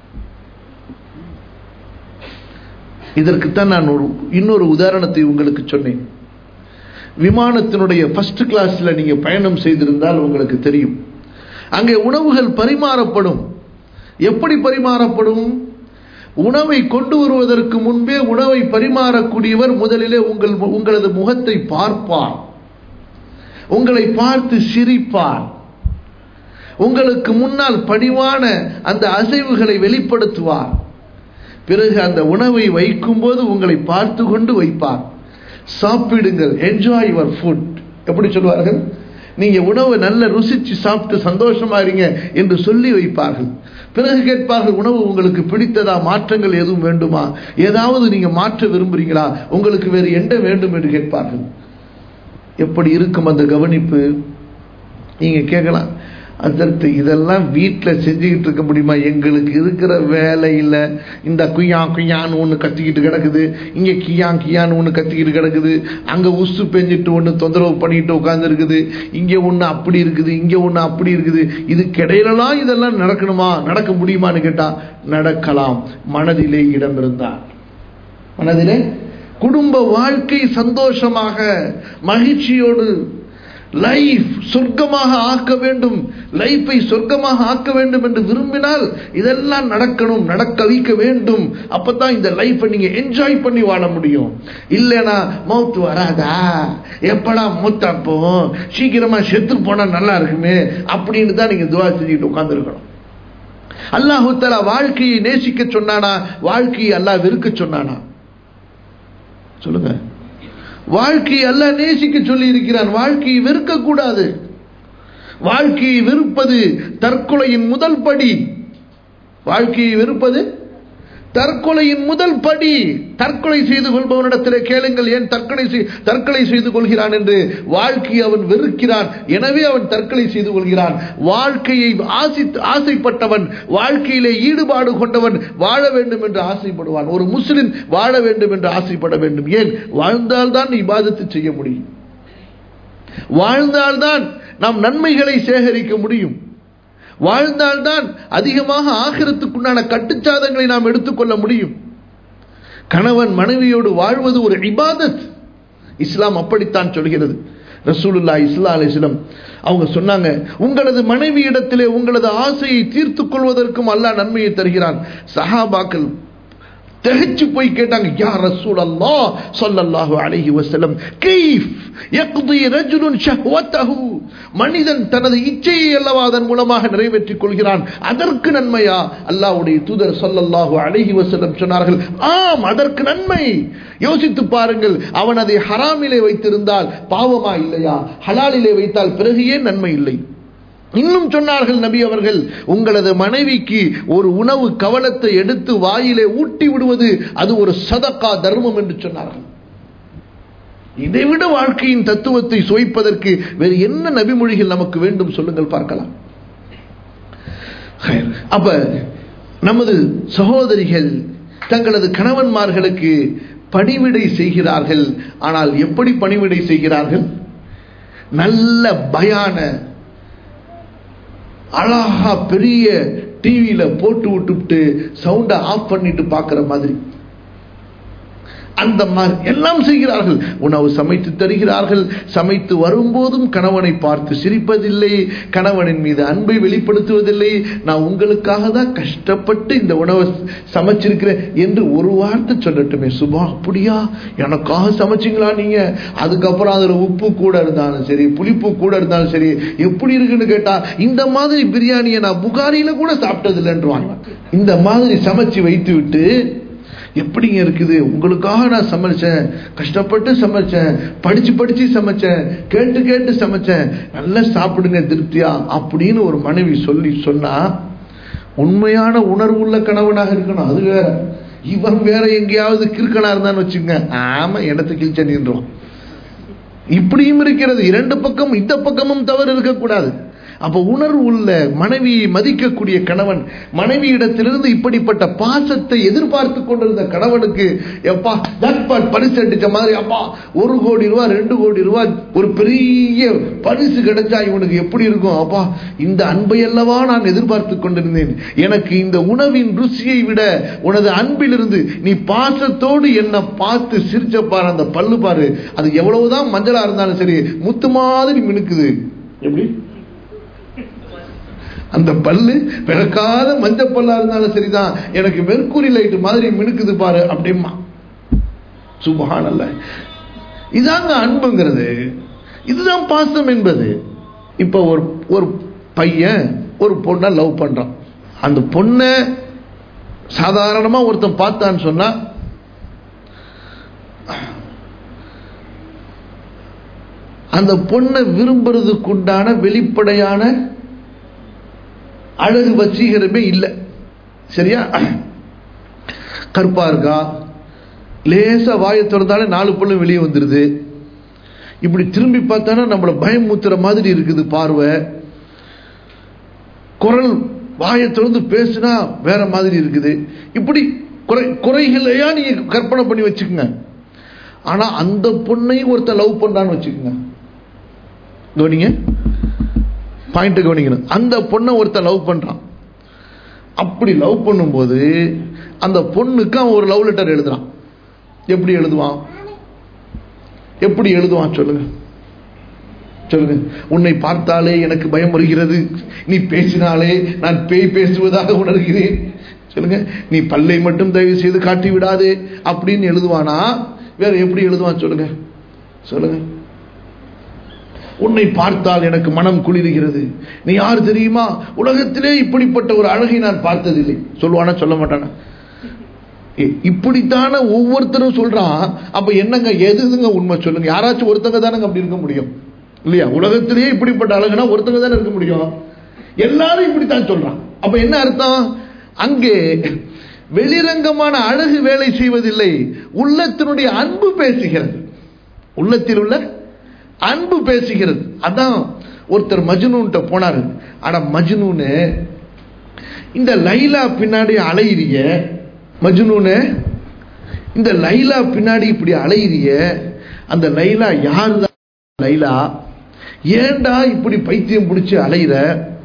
இதற்குத்தான் நான் ஒரு இன்னொரு உதாரணத்தை உங்களுக்கு சொன்னேன் விமானத்தினுடைய ஃபர்ஸ்ட் கிளாஸ்ல நீங்க பயணம் செய்திருந்தால் உங்களுக்கு தெரியும் அங்கே உணவுகள் பரிமாறப்படும் எப்படி பரிமாறப்படும் உணவை கொண்டு வருவதற்கு முன்பே உணவை பரிமாறக்கூடியவர் முதலிலே உங்கள் உங்களது முகத்தை பார்ப்பார் உங்களை பார்த்து சிரிப்பார் உங்களுக்கு முன்னால் பணிவான அந்த அசைவுகளை வெளிப்படுத்துவார் பிறகு அந்த உணவை வைக்கும் போது உங்களை பார்த்து கொண்டு வைப்பார் சாப்பிடுங்கள் என்ஜாய் யுவர் ஃபுட் எப்படி சொல்வார்கள் நீங்க உணவை நல்ல ருசிச்சு சாப்பிட்டு சந்தோஷமா இருங்க என்று சொல்லி வைப்பார்கள் பிறகு கேட்பார்கள் உணவு உங்களுக்கு பிடித்ததா மாற்றங்கள் எதுவும் வேண்டுமா ஏதாவது நீங்க மாற்ற விரும்புறீங்களா உங்களுக்கு வேறு என்ன வேண்டும் என்று கேட்பார்கள் எப்படி இருக்கும் அந்த கவனிப்பு நீங்க கேட்கலாம் அதற்கு இதெல்லாம் வீட்டில் செஞ்சுக்கிட்டு இருக்க முடியுமா எங்களுக்கு இருக்கிற வேலையில் இந்த குய்யா குய்யான்னு ஒன்று கத்திக்கிட்டு கிடக்குது இங்கே கியா கியான்னு ஒன்று கத்திக்கிட்டு கிடக்குது அங்கே உசு பெஞ்சிட்டு ஒன்று தொந்தரவு பண்ணிட்டு உட்காந்துருக்குது இங்கே ஒன்று அப்படி இருக்குது இங்கே ஒன்று அப்படி இருக்குது இதுக்கிடையிலலாம் இதெல்லாம் நடக்கணுமா நடக்க முடியுமான்னு கேட்டால் நடக்கலாம் மனதிலே இடம் இருந்தால் மனதிலே குடும்ப வாழ்க்கை சந்தோஷமாக மகிழ்ச்சியோடு லைஃப் சொர்க்கமாக ஆக்க வேண்டும் லைஃபை சொர்க்கமாக ஆக்க வேண்டும் என்று விரும்பினால் இதெல்லாம் நடக்கணும் நடக்க வைக்க வேண்டும் அப்பதான் இந்த லைஃபை நீங்க என்ஜாய் பண்ணி வாழ முடியும் இல்லைனா மௌத்து வராதா எப்படா மூத்தப்போ சீக்கிரமா செத்து போனா நல்லா இருக்குமே அப்படின்னு தான் நீங்க துவா செஞ்சுட்டு உட்கார்ந்துருக்கணும் அல்லாஹு தலா வாழ்க்கையை நேசிக்க சொன்னானா வாழ்க்கையை அல்லாஹ் வெறுக்க சொன்னானா சொல்லுங்க வாழ்க்கையை அல்ல நேசிக்க சொல்லி இருக்கிறான் வாழ்க்கையை வெறுக்க கூடாது வாழ்க்கையை வெறுப்பது தற்கொலையின் முதல் படி வாழ்க்கையை வெறுப்பது தற்கொலையின் முதல் படி தற்கொலை செய்து கொள்பவனிடத்தில் கேளுங்கள் ஏன் தற்கொலை தற்கொலை செய்து கொள்கிறான் என்று வாழ்க்கையை அவன் வெறுக்கிறான் எனவே அவன் தற்கொலை செய்து கொள்கிறான் வாழ்க்கையை ஆசி ஆசைப்பட்டவன் வாழ்க்கையிலே ஈடுபாடு கொண்டவன் வாழ வேண்டும் என்று ஆசைப்படுவான் ஒரு முஸ்லிம் வாழ வேண்டும் என்று ஆசைப்பட வேண்டும் ஏன் வாழ்ந்தால்தான் இபாதத்து செய்ய முடியும் வாழ்ந்தால்தான் நாம் நன்மைகளை சேகரிக்க முடியும் வாழ்ந்தால்தான் அதிகமாக ஆகிறதுக்குண்டான கட்டுச்சாதங்களை நாம் எடுத்துக்கொள்ள முடியும் கணவன் மனைவியோடு வாழ்வது ஒரு இபாதத் இஸ்லாம் அப்படித்தான் சொல்கிறது ரசூலுல்லா இஸ்லா அலிஸ்லம் அவங்க சொன்னாங்க உங்களது மனைவி இடத்திலே உங்களது ஆசையை தீர்த்து கொள்வதற்கும் அல்லாஹ் நன்மையை தருகிறான் சஹாபாக்கள் திகைச்சு போய் கேட்டாங்க யா ரசூல் அல்லா சொல்லல்லாஹு அலைஹி வஸல்லம் கைஃப் யக்தி ரஜுலுன் ஷஹ்வத்தஹு மனிதன் தனது இச்சையை அல்லவா அதன் மூலமாக நிறைவேற்றிக் கொள்கிறான் அதற்கு நன்மையா அல்லாஹ்வுடைய தூதர் சொல்லல்லாஹு அலைஹி வஸல்லம் சொன்னார்கள் ஆம் அதற்கு நன்மை யோசித்து பாருங்கள் அவன் அதை ஹராமிலே வைத்திருந்தால் பாவமா இல்லையா ஹலாலிலே வைத்தால் பிறகு ஏன் நன்மை இல்லை இன்னும் சொன்னார்கள் நபி அவர்கள் உங்களது மனைவிக்கு ஒரு உணவு கவலத்தை எடுத்து வாயிலே ஊட்டி விடுவது அது ஒரு சதக்கா தர்மம் என்று சொன்னார்கள் இதைவிட வாழ்க்கையின் தத்துவத்தை சுவைப்பதற்கு வேறு என்ன நபிமொழிகள் நமக்கு வேண்டும் சொல்லுங்கள் பார்க்கலாம் அப்ப நமது சகோதரிகள் தங்களது கணவன்மார்களுக்கு பணிவிடை செய்கிறார்கள் ஆனால் எப்படி பணிவிடை செய்கிறார்கள் நல்ல பயான அழகா பெரிய டிவியில போட்டு விட்டுவிட்டு சவுண்டை ஆஃப் பண்ணிட்டு பார்க்குற மாதிரி அந்த மாதிரி எல்லாம் செய்கிறார்கள் உணவு சமைத்து தருகிறார்கள் சமைத்து வரும்போதும் கணவனை பார்த்து சிரிப்பதில்லை கணவனின் மீது அன்பை வெளிப்படுத்துவதில்லை நான் உங்களுக்காக தான் கஷ்டப்பட்டு இந்த உணவை சமைச்சிருக்கிறேன் என்று ஒரு வார்த்தை சொல்லட்டுமே சுபா அப்படியா எனக்காக சமைச்சிங்களா நீங்க அதுக்கப்புறம் அதில் உப்பு கூட இருந்தாலும் சரி புளிப்பு கூட இருந்தாலும் சரி எப்படி இருக்குன்னு கேட்டா இந்த மாதிரி பிரியாணியை நான் புகாரியில கூட சாப்பிட்டதில்லைன்றாங்க இந்த மாதிரி சமைச்சு வைத்து விட்டு எப்படிங்க இருக்குது உங்களுக்காக நான் சமைச்சேன் கஷ்டப்பட்டு சமைச்சேன் படிச்சு படிச்சு சமைச்சேன் கேட்டு கேட்டு சமைச்சேன் நல்லா சாப்பிடுங்க திருப்தியா அப்படின்னு ஒரு மனைவி சொல்லி சொன்னா உண்மையான உணர்வு உள்ள கணவனாக இருக்கணும் அது வேற இவன் வேற எங்கேயாவது கிறுக்கனா இருந்தான்னு வச்சுங்க ஆமா இடத்து கிழிச்சனின்றோம் இப்படியும் இருக்கிறது இரண்டு பக்கம் இந்த பக்கமும் தவறு இருக்கக்கூடாது அப்ப உணர்வு உள்ள மனைவியை மதிக்கக்கூடிய கணவன் மனைவி இடத்திலிருந்து இப்படிப்பட்ட பாசத்தை எதிர்பார்த்து கொண்டிருந்த கணவனுக்கு எப்பா ஜாக்பாட் பரிசு அடிச்ச மாதிரி அப்பா ஒரு கோடி ரூபாய் ரெண்டு கோடி ரூபாய் ஒரு பெரிய பரிசு கிடைச்சா இவனுக்கு எப்படி இருக்கும் அப்பா இந்த அன்பை அல்லவா நான் எதிர்பார்த்து கொண்டிருந்தேன் எனக்கு இந்த உணவின் ருசியை விட உனது அன்பிலிருந்து நீ பாசத்தோடு என்ன பார்த்து சிரிச்ச பாரு அந்த பல்லு பாரு அது எவ்வளவுதான் மஞ்சளா இருந்தாலும் சரி முத்து மாதிரி மினுக்குது எப்படி அந்த பல்லு விளக்காத மஞ்ச பல்லா இருந்தாலும் சரிதான் எனக்கு மெர்க்குரி லைட் மாதிரி மினுக்குது பாரு அப்படிமா சுபகான் அல்ல இதாங்க அன்புங்கிறது இதுதான் பாசம் என்பது இப்ப ஒரு ஒரு பையன் ஒரு பொண்ணை லவ் பண்றான் அந்த பொண்ணை சாதாரணமா ஒருத்தன் பார்த்தான்னு சொன்னா அந்த பொண்ணை விரும்புறதுக்குண்டான வெளிப்படையான அழகு வசீகரமே இல்லை சரியா கருப்பா இருக்கா லேசா வாயை திறந்தாலே நாலு பொண்ணு வெளியே வந்துருது இப்படி திரும்பி பார்த்தானா நம்மளை பயமுத்துற மாதிரி இருக்குது பார்வை குரல் வாயை திறந்து பேசுனா வேற மாதிரி இருக்குது இப்படி குறை குறைகளையா நீங்க கற்பனை பண்ணி வச்சுக்கோங்க ஆனா அந்த பொண்ணையும் ஒருத்தர் லவ் பண்றான்னு வச்சுக்கோங்க கவனிங்க பாயிண்ட் கவனிக்கணும் அந்த பொண்ணை ஒருத்தன் லவ் பண்றான் அப்படி லவ் பண்ணும்போது அந்த பொண்ணுக்கு அவன் ஒரு லவ் லெட்டர் எழுதுறான் எப்படி எழுதுவான் எப்படி எழுதுவான் சொல்லுங்க சொல்லுங்க உன்னை பார்த்தாலே எனக்கு பயம் வருகிறது நீ பேசினாலே நான் பேய் பேசுவதாக உணர்கிறேன் சொல்லுங்க நீ பல்லை மட்டும் தயவு செய்து காட்டி விடாதே அப்படின்னு எழுதுவானா வேற எப்படி எழுதுவான் சொல்லுங்க சொல்லுங்க உன்னை பார்த்தால் எனக்கு மனம் குளிர்கிறது நீ யார் தெரியுமா உலகத்திலே இப்படிப்பட்ட ஒரு அழகை நான் பார்த்ததில்லை சொல்லுவானா சொல்ல மாட்டானா ஏ, இப்படித்தானே ஒவ்வொருத்தரும் சொல்றான் அப்ப என்னங்க எதுங்க உண்மை சொல்லுங்க யாராச்சும் ஒருத்தங்க தானங்க அப்படி இருக்க முடியும் இல்லையா உலகத்திலேயே இப்படிப்பட்ட அழகுனா ஒருத்தங்க தானே இருக்க முடியும் எல்லாரும் இப்படித்தான் சொல்றான் அப்ப என்ன அர்த்தம் அங்கே வெளிரங்கமான அழகு வேலை செய்வதில்லை உள்ளத்தினுடைய அன்பு பேசுகிறது உள்ளத்தில் உள்ள அன்பு பேசுகிறது அதான் ஒருத்தர் மஜ்னூன்ட்ட போனாரு ஆனா மஜ்னூனு இந்த லைலா பின்னாடி அலையிறிய மஜ்னூனு இந்த லைலா பின்னாடி இப்படி அலையிறிய அந்த லைலா யாருதான் லைலா ஏன்டா இப்படி பைத்தியம் பிடிச்சு அலையிற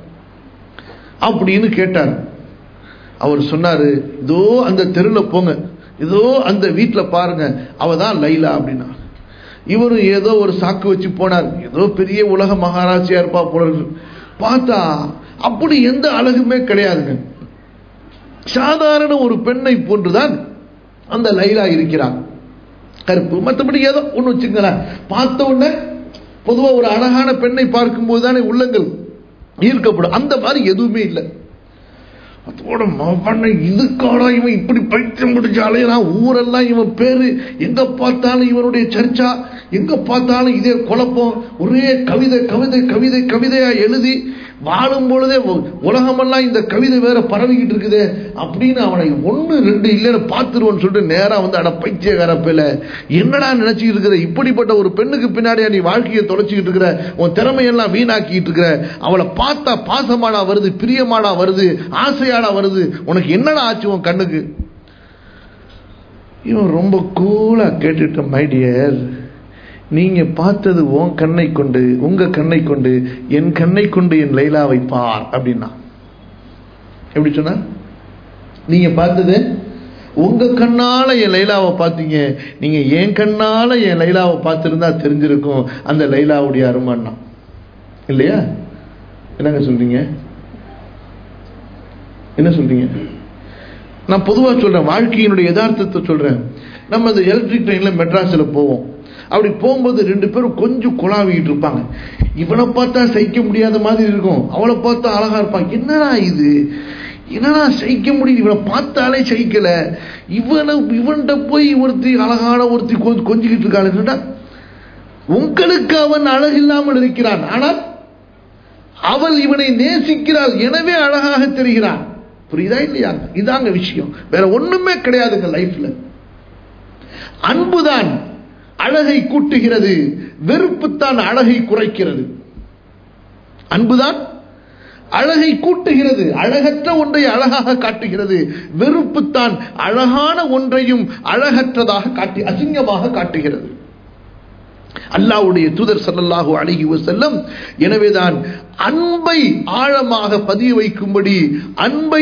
அப்படின்னு கேட்டார் அவர் சொன்னாரு இதோ அந்த தெருவில் போங்க இதோ அந்த வீட்டில் பாருங்க அவ தான் லைலா அப்படின்னா இவரும் ஏதோ ஒரு சாக்கு வச்சு போனார் ஏதோ பெரிய உலக மகாராஜியா இருப்பா போல இருக்கு. பார்த்தா அப்படி எந்த அழகுமே கிடையாதுங்க சாதாரண ஒரு பெண்ணை போன்றுதான் அந்த லைலா இருக்கிறார் கருப்பு மற்றபடி ஏதோ ஒன்று வச்சுங்களேன் பார்த்த உடனே பொதுவாக ஒரு அழகான பெண்ணை பார்க்கும்போது தானே உள்ளங்கள் ஈர்க்கப்படும் அந்த மாதிரி எதுவுமே இல்லை அதோட பண்ண இதுக்காடா இவன் இப்படி பைத்தியம் முடிச்சு அலையறான் ஊரெல்லாம் இவன் பேரு எங்க பார்த்தாலும் இவனுடைய சர்ச்சா எங்க பார்த்தாலும் இதே குழப்பம் ஒரே கவிதை கவிதை கவிதை கவிதையா எழுதி வாழும் பொழுதே உ- உலகமெல்லாம் இந்த கவிதை வேற பரவிக்கிட்டு இருக்குது அப்படின்னு அவனை ஒண்ணு ரெண்டு இல்லைன்னு பார்த்துருவோன்னு சொல்லிட்டு நேரா வந்து அட பைத்தியக்கார பிள்ளை என்னடா நினைச்சிட்டு இருக்கிற இப்படிப்பட்ட ஒரு பெண்ணுக்கு பின்னாடியா நீ வாழ்க்கையை தொலைச்சிக்கிட்டு இருக்கிற உன் திறமையெல்லாம் வீணாக்கிட்டு இருக்கிற அவளை பார்த்தா பாசமாடா வருது பிரியமாடா வருது ஆசையாடா வருது உனக்கு என்னடா ஆச்சு உன் கண்ணுக்கு இவன் ரொம்ப கூலா கேட்டுட்ட மை டியர் நீங்க பார்த்தது உன் கண்ணை கொண்டு உங்க கண்ணை கொண்டு என் கண்ணை கொண்டு என் லைலாவை பார் அப்படின்னா எப்படி சொன்னா நீங்க பார்த்தது உங்க கண்ணால என் லைலாவை பார்த்தீங்க நீங்க என் கண்ணால என் லைலாவை பார்த்திருந்தா தெரிஞ்சிருக்கும் அந்த லைலாவுடைய அருமான்னா இல்லையா என்னங்க சொல்றீங்க என்ன சொல்றீங்க நான் பொதுவா சொல்றேன் வாழ்க்கையினுடைய யதார்த்தத்தை சொல்றேன் நம்ம இந்த எலக்ட்ரிக் ட்ரெயின்ல மெட்ராஸ்ல போவோம் அப்படி போகும்போது ரெண்டு பேரும் கொஞ்சம் குழாவிக்கிட்டு இருப்பாங்க இவனை பார்த்தா சகிக்க முடியாத மாதிரி இருக்கும் அவளை பார்த்தா அழகா இருப்பான் என்னடா இது என்னடா சகிக்க முடியுது இவனை பார்த்தாலே சகிக்கல இவனை இவன்கிட்ட போய் ஒருத்தி அழகான ஒருத்தி கொஞ்ச கொஞ்சிக்கிட்டு இருக்காளுன்னா உங்களுக்கு அவன் அழகில்லாமல் இருக்கிறான் ஆனால் அவள் இவனை நேசிக்கிறாள் எனவே அழகாக தெரிகிறான் புரியுதா இல்லையா இதாங்க விஷயம் வேற ஒண்ணுமே கிடையாதுங்க லைஃப்ல அன்புதான் அழகை கூட்டுகிறது வெறுப்புத்தான் அழகை குறைக்கிறது அன்புதான் அழகை கூட்டுகிறது அழகற்ற ஒன்றை அழகாக காட்டுகிறது வெறுப்புத்தான் அழகான ஒன்றையும் அழகற்றதாக காட்டி அசிங்கமாக காட்டுகிறது அல்லாவுடைய தூதர் ஸல்லல்லாஹு அலைஹி வஸல்லம் எனவேதான் அன்பை ஆழமாக பதிய வைக்கும்படி அன்பை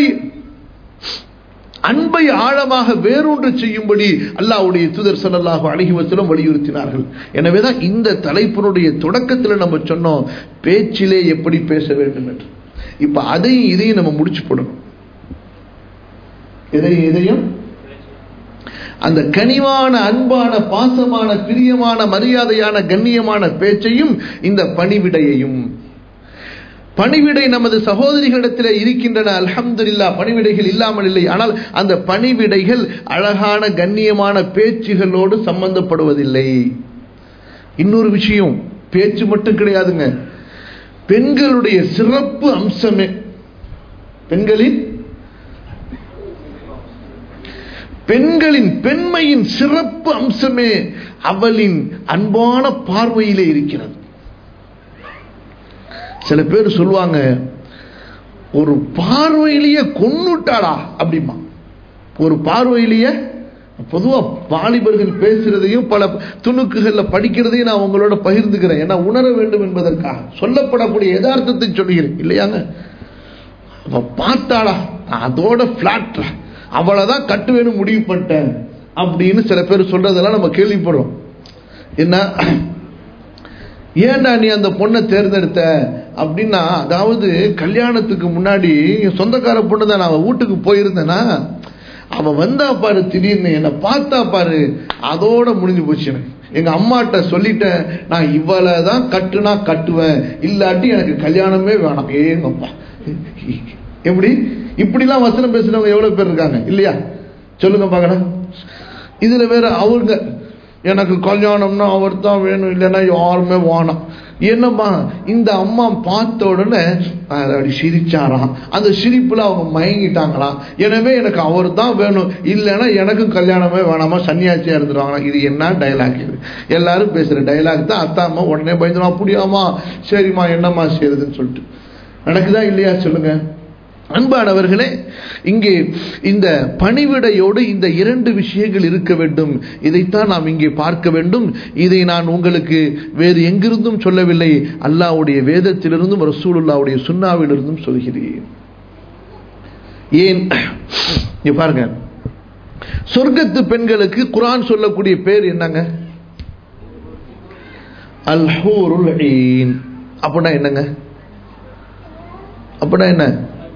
அன்பை ஆழமாக வேரூன்று செய்யும்படி அல்லாஹ்வுடைய தூதர் ஸல்லல்லாஹு அலைஹி வஸல்லம் வலியுறுத்தினார்கள் எனவேதான் இந்த தலைப்பினுடைய தொடக்கத்தில் நம்ம சொன்னோம் பேச்சிலே எப்படி பேச வேண்டும் என்று இப்ப அதையும் இதையும் நம்ம முடிச்சு போடணும் இதையும் இதையும் அந்த கனிவான அன்பான பாசமான பிரியமான மரியாதையான கண்ணியமான பேச்சையும் இந்த பணிவிடையையும் பணிவிடை நமது சகோதரிகளிடத்தில் இருக்கின்றன அல்ஹம்துலில்லா பணிவிடைகள் இல்லாமல் இல்லை ஆனால் அந்த பணிவிடைகள் அழகான கண்ணியமான பேச்சுகளோடு சம்பந்தப்படுவதில்லை இன்னொரு விஷயம் பேச்சு மட்டும் கிடையாதுங்க பெண்களுடைய சிறப்பு அம்சமே பெண்களின் பெண்களின் பெண்மையின் சிறப்பு அம்சமே அவளின் அன்பான பார்வையிலே இருக்கிறது சில பேர் சொல்லுவாங்க ஒரு பார்வையிலேயே கொன்னுட்டாளா அப்படிமா ஒரு பார்வையிலேயே பொதுவா வாலிபர்கள் பேசுறதையும் பல துணுக்குகள்ல படிக்கிறதையும் நான் உங்களோட பகிர்ந்துக்கிறேன் ஏன்னா உணர வேண்டும் என்பதற்காக சொல்லப்படக்கூடிய யதார்த்தத்தை சொல்கிறேன் இல்லையாங்க அவ பார்த்தாளா அதோட பிளாட் அவளைதான் கட்டுவேன்னு முடிவு பண்ணிட்டேன் அப்படின்னு சில பேர் சொல்றதெல்லாம் நம்ம கேள்விப்படுறோம் என்ன ஏன்டா நீ அந்த பொண்ணை தேர்ந்தெடுத்த அப்படின்னா அதாவது கல்யாணத்துக்கு முன்னாடி என் சொந்தக்கார பொண்ணு தான் நான் வீட்டுக்கு போயிருந்தேன்னா அவ வந்தா பாரு திடீர்னு என்னை பார்த்தா பாரு அதோட முடிஞ்சு போச்சு எனக்கு எங்க அம்மாட்ட சொல்லிட்டேன் நான் இவளை தான் கட்டுனா கட்டுவேன் இல்லாட்டி எனக்கு கல்யாணமே வேணாம் ஏங்கப்பா எப்படி இப்படிலாம் வசனம் பேசுறவங்க எவ்வளவு பேர் இருக்காங்க இல்லையா சொல்லுங்க பார்க்கலாம் இதுல வேற அவங்க எனக்கு கல்யாணம்னா அவர் தான் வேணும் இல்லைன்னா யாருமே வேணாம் என்னம்மா இந்த அம்மா பார்த்த உடனே அப்படி சிரிச்சாராம் அந்த சிரிப்புல அவங்க மயங்கிட்டாங்களாம் எனவே எனக்கு அவர் தான் வேணும் இல்லைன்னா எனக்கும் கல்யாணமே வேணாமா சன்னியாசியா இருந்துருவாங்களா இது என்ன டைலாக் இது எல்லாரும் பேசுற டைலாக் தான் அத்தா அம்மா உடனே பயந்துடும் அப்படியாமா சரிம்மா என்னம்மா செய்யறதுன்னு சொல்லிட்டு நடக்குதா இல்லையா சொல்லுங்க அன்பானவர்களே இங்கே இந்த பணிவிடையோடு இந்த இரண்டு விஷயங்கள் இருக்க வேண்டும் இதைத்தான் நாம் இங்கே பார்க்க வேண்டும் இதை நான் உங்களுக்கு வேறு எங்கிருந்தும் சொல்லவில்லை அல்லாவுடைய வேதத்திலிருந்தும் ரசூலுல்லாவுடைய சுண்ணாவிலிருந்தும் சொல்கிறேன் ஏன் இங்க பாருங்க சொர்க்கத்து பெண்களுக்கு குரான் சொல்லக்கூடிய பேர் என்னங்க அல் ஹூருல் ஈன் அப்படின்னா என்னங்க அப்படின்னா என்ன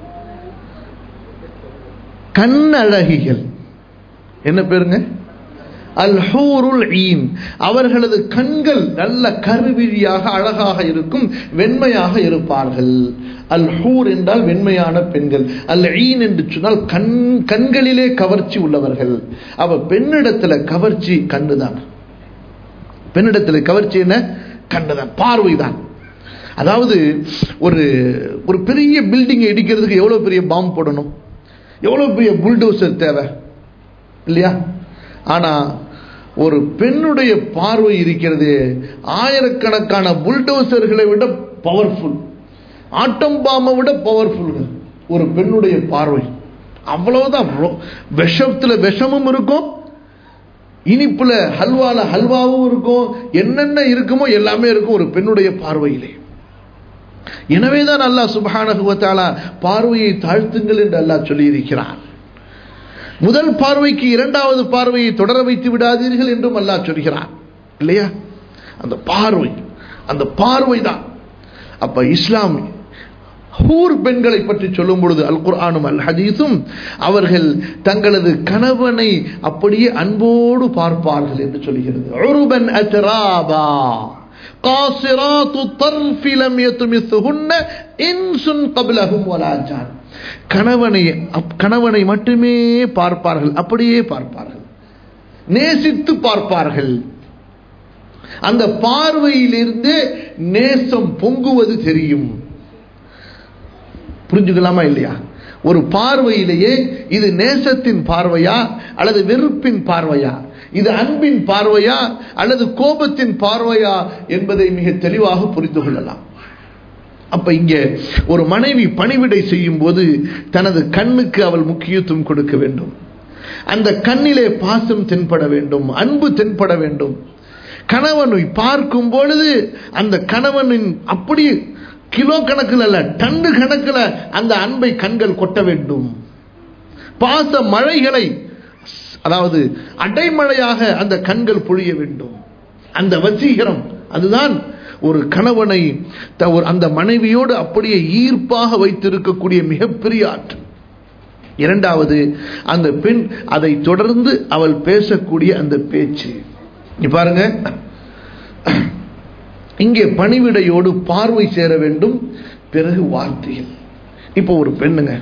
கண்ணழகிகள் என்ன பேருங்க அல் ஹூருல் ஈன் அவர்களது கண்கள் நல்ல கருவிழியாக அழகாக இருக்கும் வெண்மையாக இருப்பார்கள் அல் ஹூர் என்றால் வெண்மையான பெண்கள் அல் ஈன் என்று சொன்னால் கண் கண்களிலே கவர்ச்சி உள்ளவர்கள் அவ பெண்ணிடத்துல கவர்ச்சி கண்ணுதான் பெண்ணிடத்துல கவர்ச்சி என்ன கண்ணுதான் பார்வைதான் அதாவது ஒரு ஒரு பெரிய பில்டிங் இடிக்கிறதுக்கு எவ்வளவு பெரிய பாம்பு போடணும் எவ்வளவு பெரிய புல்டோசர் தேவை இல்லையா ஆனா ஒரு பெண்ணுடைய பார்வை இருக்கிறது ஆயிரக்கணக்கான புல்டோசர்களை விட பவர்ஃபுல் ஆட்டம் பாம்பை விட பவர்ஃபுல் ஒரு பெண்ணுடைய பார்வை அவ்வளவுதான் விஷத்துல விஷமும் இருக்கும் இனிப்புல ஹல்வால ஹல்வாவும் இருக்கும் என்னென்ன இருக்குமோ எல்லாமே இருக்கும் ஒரு பெண்ணுடைய பார்வையிலே எனவேதான் அல்லாஹ் சுபஹானகுவத்தாலா பார்வையை தாழ்த்துங்கள் என்று அல்லாஹ் சொல்லியிருக்கிறான் முதல் பார்வைக்கு இரண்டாவது பார்வையை தொடர வைத்து விடாதீர்கள் என்றும் அல்லாஹ் சொல்கிறான் இல்லையா அந்த பார்வை அந்த பார்வை தான் அப்ப இஸ்லாம் ஹூர் பெண்களை பற்றி சொல்லும் பொழுது அல் குர்ஆனும் அல் ஹதீஸும் அவர்கள் தங்களது கணவனை அப்படியே அன்போடு பார்ப்பார்கள் என்று சொல்கிறது உருபன் அஜராபா قاصرات الطرف لم يطمثهن انس قبلهم ولا جان கணவனை கணவனை மட்டுமே பார்ப்பார்கள் அப்படியே பார்ப்பார்கள் நேசித்து பார்ப்பார்கள் அந்த பார்வையிலிருந்து நேசம் பொங்குவது தெரியும் புரிஞ்சுக்கலாமா இல்லையா ஒரு பார்வையிலேயே இது நேசத்தின் பார்வையா அல்லது வெறுப்பின் பார்வையா இது அன்பின் பார்வையா அல்லது கோபத்தின் பார்வையா என்பதை மிக தெளிவாக புரிந்து கொள்ளலாம் அப்ப இங்க ஒரு மனைவி பணிவிடை செய்யும் போது தனது கண்ணுக்கு அவள் முக்கியத்துவம் கொடுக்க வேண்டும் அந்த கண்ணிலே பாசம் தென்பட வேண்டும் அன்பு தென்பட வேண்டும் கணவனை பார்க்கும் பொழுது அந்த கணவனின் அப்படி கிலோ கணக்கில் அல்ல டன்னு கணக்கில் அந்த அன்பை கண்கள் கொட்ட வேண்டும் பாச மழைகளை அதாவது அடைமழையாக அந்த கண்கள் பொழிய வேண்டும் அந்த வசீகரம் அதுதான் ஒரு கணவனை அந்த மனைவியோடு அப்படியே ஈர்ப்பாக வைத்திருக்கக்கூடிய மிகப்பெரிய ஆற்றல் இரண்டாவது அந்த பெண் அதை தொடர்ந்து அவள் பேசக்கூடிய அந்த பேச்சு பாருங்க இங்கே பணிவிடையோடு பார்வை சேர வேண்டும் பிறகு வார்த்தைகள் இப்போ ஒரு பெண்ணுங்க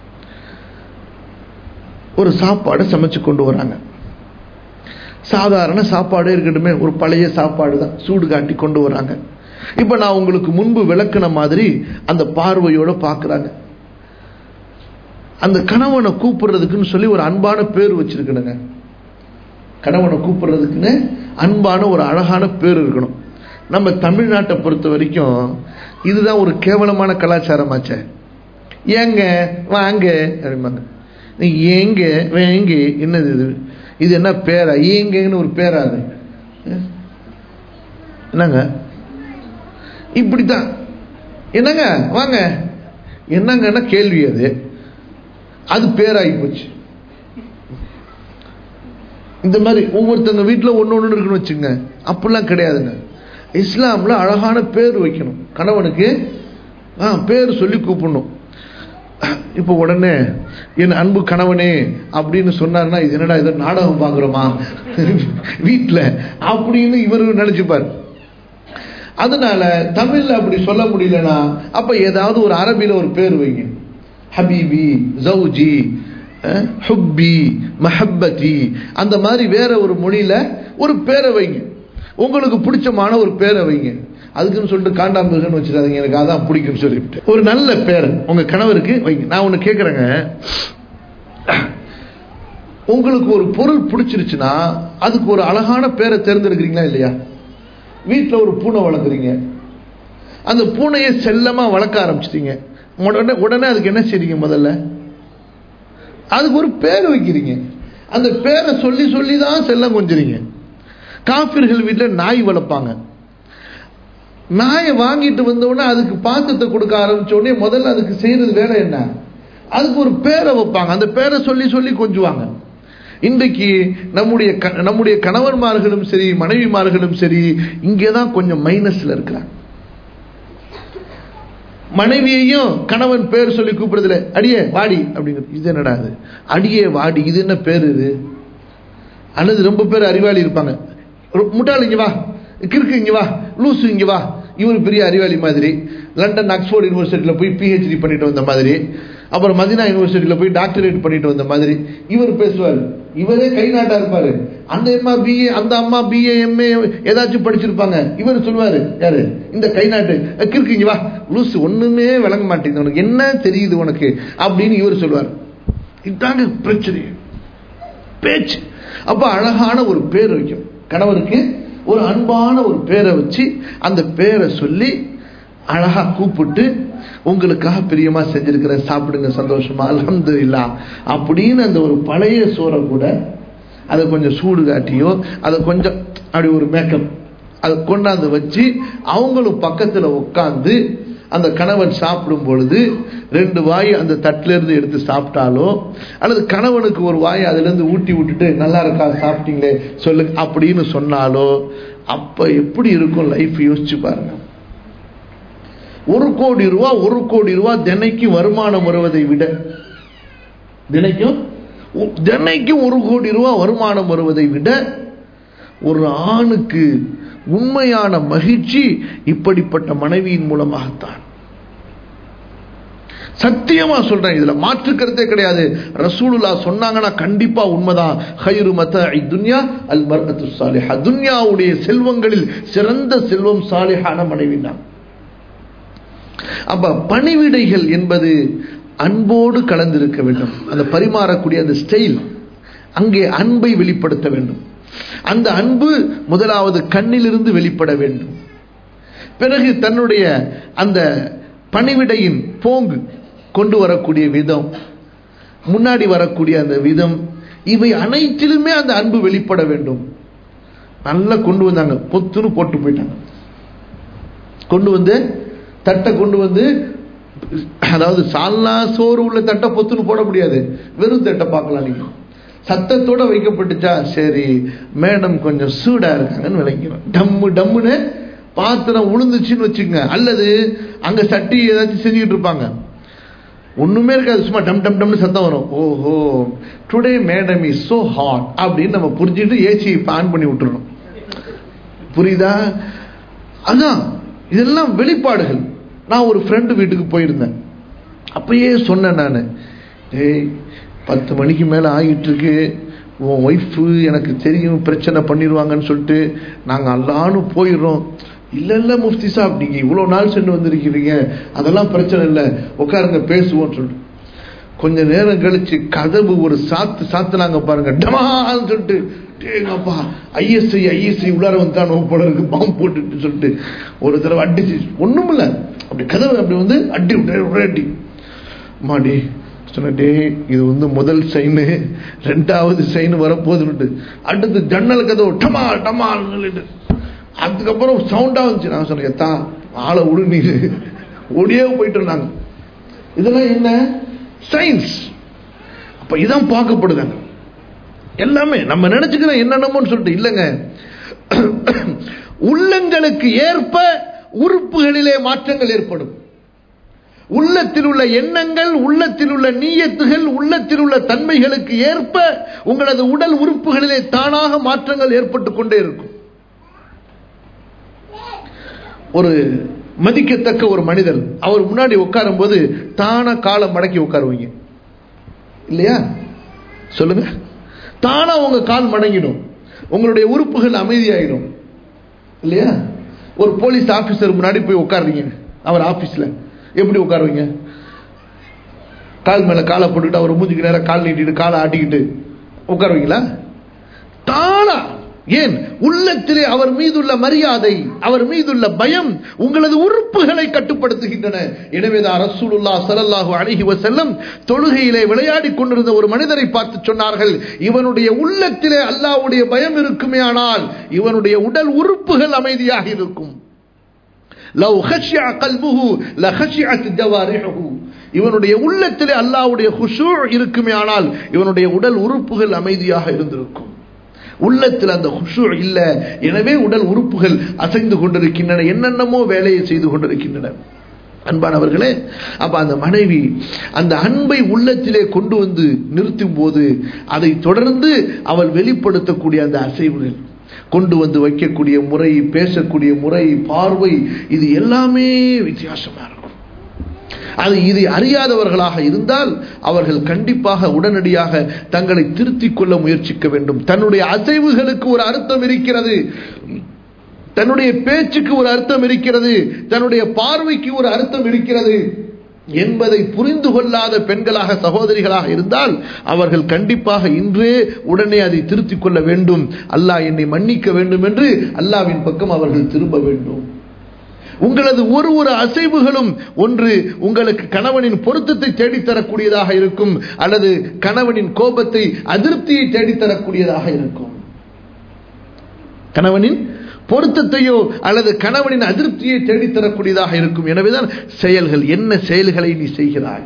ஒரு சாப்பாடு சமைச்சு கொண்டு வராங்க சாதாரண சாப்பாடு இருக்கட்டுமே ஒரு பழைய சாப்பாடு தான் சூடு காட்டி கொண்டு வராங்க இப்ப நான் உங்களுக்கு முன்பு விளக்குன மாதிரி அந்த பார்வையோட பாக்குறாங்க அந்த கணவனை கூப்பிடுறதுக்குன்னு சொல்லி ஒரு அன்பான பேர் வச்சிருக்கணுங்க கணவனை கூப்பிடுறதுக்குன்னு அன்பான ஒரு அழகான பேர் இருக்கணும் நம்ம தமிழ்நாட்டை பொறுத்த வரைக்கும் இதுதான் ஒரு கேவலமான கலாச்சாரமாச்சே ஏங்க வாங்க அப்படிம்பாங்க நீ ஏங்க வேங்க என்னது இது இது என்ன பேரா ஏங்கன்னு ஒரு பேரா அது என்னங்க இப்படித்தான் என்னங்க வாங்க என்னங்கன்னா கேள்வி அது அது பேராகி போச்சு இந்த மாதிரி ஒவ்வொருத்தங்க வீட்டில் ஒன்று ஒன்று இருக்குன்னு வச்சுங்க அப்படிலாம் கிடையாதுங்க இஸ்லாம்ல அழகான பேர் வைக்கணும் கணவனுக்கு ஆ பேர் சொல்லி கூப்பிடணும் இப்போ உடனே என் அன்பு கணவனே அப்படின்னு சொன்னார்னா இது என்னடா ஏதோ நாடகம் பார்க்குறோமா வீட்டில் அப்படின்னு இவரு நினைச்சுப்பார் அதனால தமிழ்ல அப்படி சொல்ல முடியலனா அப்ப ஏதாவது ஒரு அரபில ஒரு பேர் வைங்க ஹபீபி ஜவுஜி அஹ், ஹுப்பி மஹப்பதி அந்த மாதிரி வேற ஒரு மொழியில ஒரு பேரை வைங்க உங்களுக்கு பிடிச்சமான ஒரு பேரை வைங்க அதுக்குன்னு சொல்லிட்டு காண்டாமிருகன்னு வச்சிடாதீங்க எனக்கு அதான் பிடிக்கும்னு சொல்லிட்டு ஒரு நல்ல பேர் உங்க கணவருக்கு வைங்க நான் ஒன்று கேட்குறேங்க உங்களுக்கு ஒரு பொருள் பிடிச்சிருச்சுன்னா அதுக்கு ஒரு அழகான பேரை தேர்ந்தெடுக்கிறீங்களா இல்லையா வீட்டில் ஒரு பூனை வளர்க்குறீங்க அந்த பூனையை செல்லமாக வளர்க்க ஆரம்பிச்சிட்டீங்க உடனே உடனே அதுக்கு என்ன செய்றீங்க முதல்ல அதுக்கு ஒரு பேர் வைக்கிறீங்க அந்த பேரை சொல்லி சொல்லி தான் செல்லம் கொஞ்சுறீங்க காஃபிர்கள் வீட்டில் நாய் வளர்ப்பாங்க நாயை வாங்கிட்டு வந்த உடனே அதுக்கு பாத்திரத்தை கொடுக்க ஆரம்பிச்ச உடனே முதல்ல அதுக்கு செய்யறது வேலை என்ன அதுக்கு ஒரு பேரை வைப்பாங்க அந்த பேரை சொல்லி சொல்லி கொஞ்சுவாங்க இன்றைக்கு நம்முடைய க- நம்முடைய கணவன்மார்களும் சரி மனைவிமார்களும் சரி இங்கே தான் கொஞ்சம் மைனஸ்ல இருக்கிறாங்க மனைவியையும் கணவன் பேர் சொல்லி கூப்பிடுறதுல அடியே வாடி அப்படிங்கிறது இது என்னடா இது அடியே வாடி இது என்ன பேர் இது அல்லது ரொம்ப பேர் அறிவாளி இருப்பாங்க ஒரு முட்டாள் இங்க வா கிறுக்கு இங்க வா லூசு இங்க வா இவர் பெரிய அறிவாளி மாதிரி லண்டன் ஆக்ஸ்போர்ட் யூனிவர்சிட்டியில் போய் பிஹெச்டி பண்ணிட்டு வந்த மாதிரி அப்புறம் மதினா யூனிவர்சிட்டியில் போய் டாக்டரேட் பண்ணிட்டு வந்த மாதிரி இவர் பேசுவார் இவரே கை நாட்டா இருப்பாரு அந்த அம்மா பிஏ அந்த அம்மா பிஏ எம்ஏ ஏதாச்சும் படிச்சிருப்பாங்க இவர் சொல்லுவாரு யாரு இந்த கை நாட்டு "அஹ், கிறுக்கு இங்க வா லூசு ஒண்ணுமே விளங்க மாட்டேங்குது உனக்கு என்ன தெரியுது உனக்கு அப்படின்னு இவர் சொல்லுவார் இதுதாங்க பிரச்சனை பேச்சு அப்ப அழகான ஒரு பேர் வைக்கும் கணவருக்கு ஒரு அன்பான ஒரு பேரை வச்சு அந்த பேரை சொல்லி அழகா கூப்பிட்டு உங்களுக்காக பிரியமா செஞ்சிருக்கிறேன் சாப்பிடுங்க சந்தோஷமா அல்ஹம்துலில்லா அப்படின்னு அந்த ஒரு பழைய சோறை கூட அதை கொஞ்சம் சூடு காட்டியோ அதை கொஞ்சம் அப்படி ஒரு மேக்கப் அதை கொண்டாந்து வச்சு அவங்களும் பக்கத்துல உட்காந்து அந்த கணவன் சாப்பிடும் பொழுது ரெண்டு வாய் அந்த தட்டுல இருந்து எடுத்து சாப்பிட்டாலோ அல்லது கணவனுக்கு ஒரு வாய் அதுல இருந்து ஊட்டி விட்டுட்டு நல்லா இருக்கா சாப்பிட்டீங்களே சொல்லுங்க அப்படின்னு சொன்னாலோ அப்ப எப்படி இருக்கும் லைஃப் யோசிச்சு பாருங்க ஒரு கோடி ரூபா ஒரு கோடி ரூபா தினைக்கு வருமானம் வருவதை விட தினைக்கும் ஒ- தினைக்கும் ஒரு கோடி ரூபா வருமானம் வருவதை விட ஒரு ஆணுக்கு உண்மையான மகிழ்ச்சி இப்படிப்பட்ட மனைவியின் மூலமாகத்தான் சத்தியமா சொல்றேன் இதுல மாற்று கருத்தே கிடையாது ரசூலுல்லா சொன்னாங்கன்னா கண்டிப்பா உண்மைதான் ஹைரு மத துன்யா அல் மர்அத்து சாலிஹா துன்யாவுடைய செல்வங்களில் சிறந்த செல்வம் சாலிஹான மனைவி தான் அப்ப பணிவிடைகள் என்பது அன்போடு கலந்திருக்க வேண்டும் அந்த பரிமாறக்கூடிய அந்த ஸ்டைல் அங்கே அன்பை வெளிப்படுத்த வேண்டும் அந்த அன்பு முதலாவது கண்ணிலிருந்து வெளிப்பட வேண்டும் பிறகு தன்னுடைய அந்த பணிவிடையின் போங்கு கொண்டு வரக்கூடிய விதம் முன்னாடி வரக்கூடிய அந்த விதம் இவை அனைத்திலுமே அந்த அன்பு வெளிப்பட வேண்டும் நல்லா கொண்டு வந்தாங்க பொத்துன்னு போட்டு போயிட்டாங்க கொண்டு வந்து தட்டை கொண்டு வந்து அதாவது சால்னா சோறு உள்ள தட்டை பொத்துன்னு போட முடியாது வெறும் தட்டை பார்க்கலாம் நீங்க சத்தத்தோட வைக்கப்பட்டுச்சா சரி மேடம் கொஞ்சம் சூடா இருக்காங்கன்னு விளங்கிறோம் டம்மு டம்முன்னு பாத்திரம் உளுந்துச்சுன்னு வச்சுக்கோங்க அல்லது அங்க சட்டி ஏதாச்சும் செஞ்சுக்கிட்டு இருப்பாங்க ஒண்ணுமே இருக்காது சும்மா டம் டம் டம்னு சத்தம் வரும் ஓஹோ today madam is so hot அப்படின்னு நம்ம புரிஞ்சுட்டு ஏசி ஆன் பண்ணி விட்டுறணும் புரியுதா அதான் இதெல்லாம் வெளிப்பாடுகள் நான் ஒரு ஃப்ரெண்டு வீட்டுக்கு போயிருந்தேன் அப்பயே சொன்னேன் நான் டேய் பத்து மணிக்கு மேலே ஆகிட்டு இருக்கு உன் ஒய்ஃபு எனக்கு தெரியும் பிரச்சனை பண்ணிடுவாங்கன்னு சொல்லிட்டு நாங்கள் அல்லான்னு போயிடுறோம் இல்லை இல்லை முஃப்தி சாப் நீங்கள் இவ்வளோ நாள் சென்று வந்திருக்கிறீங்க அதெல்லாம் பிரச்சனை இல்லை உட்காருங்க பேசுவோம்னு சொல்லிட்டு கொஞ்ச நேரம் கழிச்சு கதவு ஒரு சாத்து சாத்துனாங்க பாருங்க டமால்னு சொல்லிட்டு டேங்கப்பா ஐஎஸ்ஐ ஐஎஸ்ஐ உள்ளார வந்துட்டான் போல இருக்கு பாம்பு போட்டுட்டு சொல்லிட்டு ஒரு தடவை அடிச்சு ஒண்ணும் இல்ல அப்படி கதவு அப்படி வந்து அடி விட்டு ஒரே அடி மாடி சொன்னே இது வந்து முதல் சைனு ரெண்டாவது சைன் வரப்போகுதுன்னுட்டு அடுத்து ஜன்னல் கதவு டமா டமால்னு சொல்லிட்டு அதுக்கப்புறம் சவுண்டா வந்துச்சு நான் சொன்னேன் எத்தா ஆளை விடு நீ ஓடியே போயிட்டு இருந்தாங்க இதெல்லாம் என்ன சயின்ஸ் அப்ப இதான் பார்க்கப்படுதாங்க எல்லாமே நம்ம நினைச்சுக்கிறோம் என்னென்னமோன்னு சொல்லிட்டு இல்லைங்க உள்ளங்களுக்கு ஏற்ப உறுப்புகளிலே மாற்றங்கள் ஏற்படும் உள்ளத்தில் உள்ள எண்ணங்கள் உள்ளத்தில் உள்ள நீயத்துகள் உள்ளத்தில் உள்ள தன்மைகளுக்கு ஏற்ப உங்களது உடல் உறுப்புகளிலே தானாக மாற்றங்கள் ஏற்பட்டுக் கொண்டே இருக்கும் ஒரு மதிக்கத்தக்க ஒரு மனிதர் அவர் முன்னாடி உட்காரும் போது தானா காலை மடக்கி உட்காருவீங்க இல்லையா சொல்லுங்க தானா உங்க கால் மடங்கிடும் உங்களுடைய உறுப்புகள் அமைதியாயிடும் இல்லையா ஒரு போலீஸ் ஆபீசர் முன்னாடி போய் உட்காருறீங்க அவர் ஆபீஸ்ல எப்படி உட்காருவீங்க கால் மேல காலை போட்டுக்கிட்டு அவர் மூஞ்சிக்கு நேரம் கால் நீட்டிட்டு காலை ஆட்டிக்கிட்டு உட்காருவீங்களா தானா ஏன் உள்ளத்திலே அவர் மீதுள்ள மரியாதை அவர் மீதுள்ள பயம் உங்களது உறுப்புகளை கட்டுப்படுத்துகின்றன எனவேதான் ரசூலுல்லா ஸல்லல்லாஹு அலைஹி வஸல்லம் தொழுகையிலே விளையாடி கொண்டிருந்த ஒரு மனிதரை பார்த்து சொன்னார்கள் இவனுடைய உள்ளத்திலே அல்லாஹ்வுடைய பயம் இருக்குமே ஆனால் இவனுடைய உடல் உறுப்புகள் அமைதியாக இருக்கும் லவ் ஹஷ்யா கல்புஹு லஹஷ்யத் ஜவாரிஹு இவனுடைய உள்ளத்திலே அல்லாஹ்வுடைய குஷூ இருக்குமே ஆனால் இவனுடைய உடல் உறுப்புகள் அமைதியாக இருந்திருக்கும் உள்ளத்தில் அந்த குஷூ இல்ல எனவே உடல் உறுப்புகள் அசைந்து கொண்டிருக்கின்றன என்னென்னமோ வேலையை செய்து கொண்டிருக்கின்றன அன்பானவர்களே அப்ப அந்த மனைவி அந்த அன்பை உள்ளத்திலே கொண்டு வந்து நிறுத்தும் போது அதை தொடர்ந்து அவள் வெளிப்படுத்தக்கூடிய அந்த அசைவுகள் கொண்டு வந்து வைக்கக்கூடிய முறை பேசக்கூடிய முறை பார்வை இது எல்லாமே வித்தியாசமா இருக்கும் அது இதை அறியாதவர்களாக இருந்தால் அவர்கள் கண்டிப்பாக உடனடியாக தங்களை திருத்திக் கொள்ள முயற்சிக்க வேண்டும் தன்னுடைய அசைவுகளுக்கு ஒரு அர்த்தம் இருக்கிறது தன்னுடைய பேச்சுக்கு ஒரு அர்த்தம் இருக்கிறது தன்னுடைய பார்வைக்கு ஒரு அர்த்தம் இருக்கிறது என்பதை புரிந்து கொள்ளாத பெண்களாக சகோதரிகளாக இருந்தால் அவர்கள் கண்டிப்பாக இன்றே உடனே அதை திருத்திக் கொள்ள வேண்டும் அல்லாஹ் என்னை மன்னிக்க வேண்டும் என்று அல்லாவின் பக்கம் அவர்கள் திரும்ப வேண்டும் உங்களது ஒரு ஒரு அசைவுகளும் ஒன்று உங்களுக்கு கணவனின் பொருத்தத்தை தேடித்தரக்கூடியதாக இருக்கும் அல்லது கணவனின் கோபத்தை அதிருப்தியை தேடித்தரக்கூடியதாக இருக்கும் கணவனின் பொருத்தத்தையோ அல்லது கணவனின் அதிருப்தியை தேடித்தரக்கூடியதாக இருக்கும் எனவேதான் செயல்கள் என்ன செயல்களை நீ செய்கிறாய்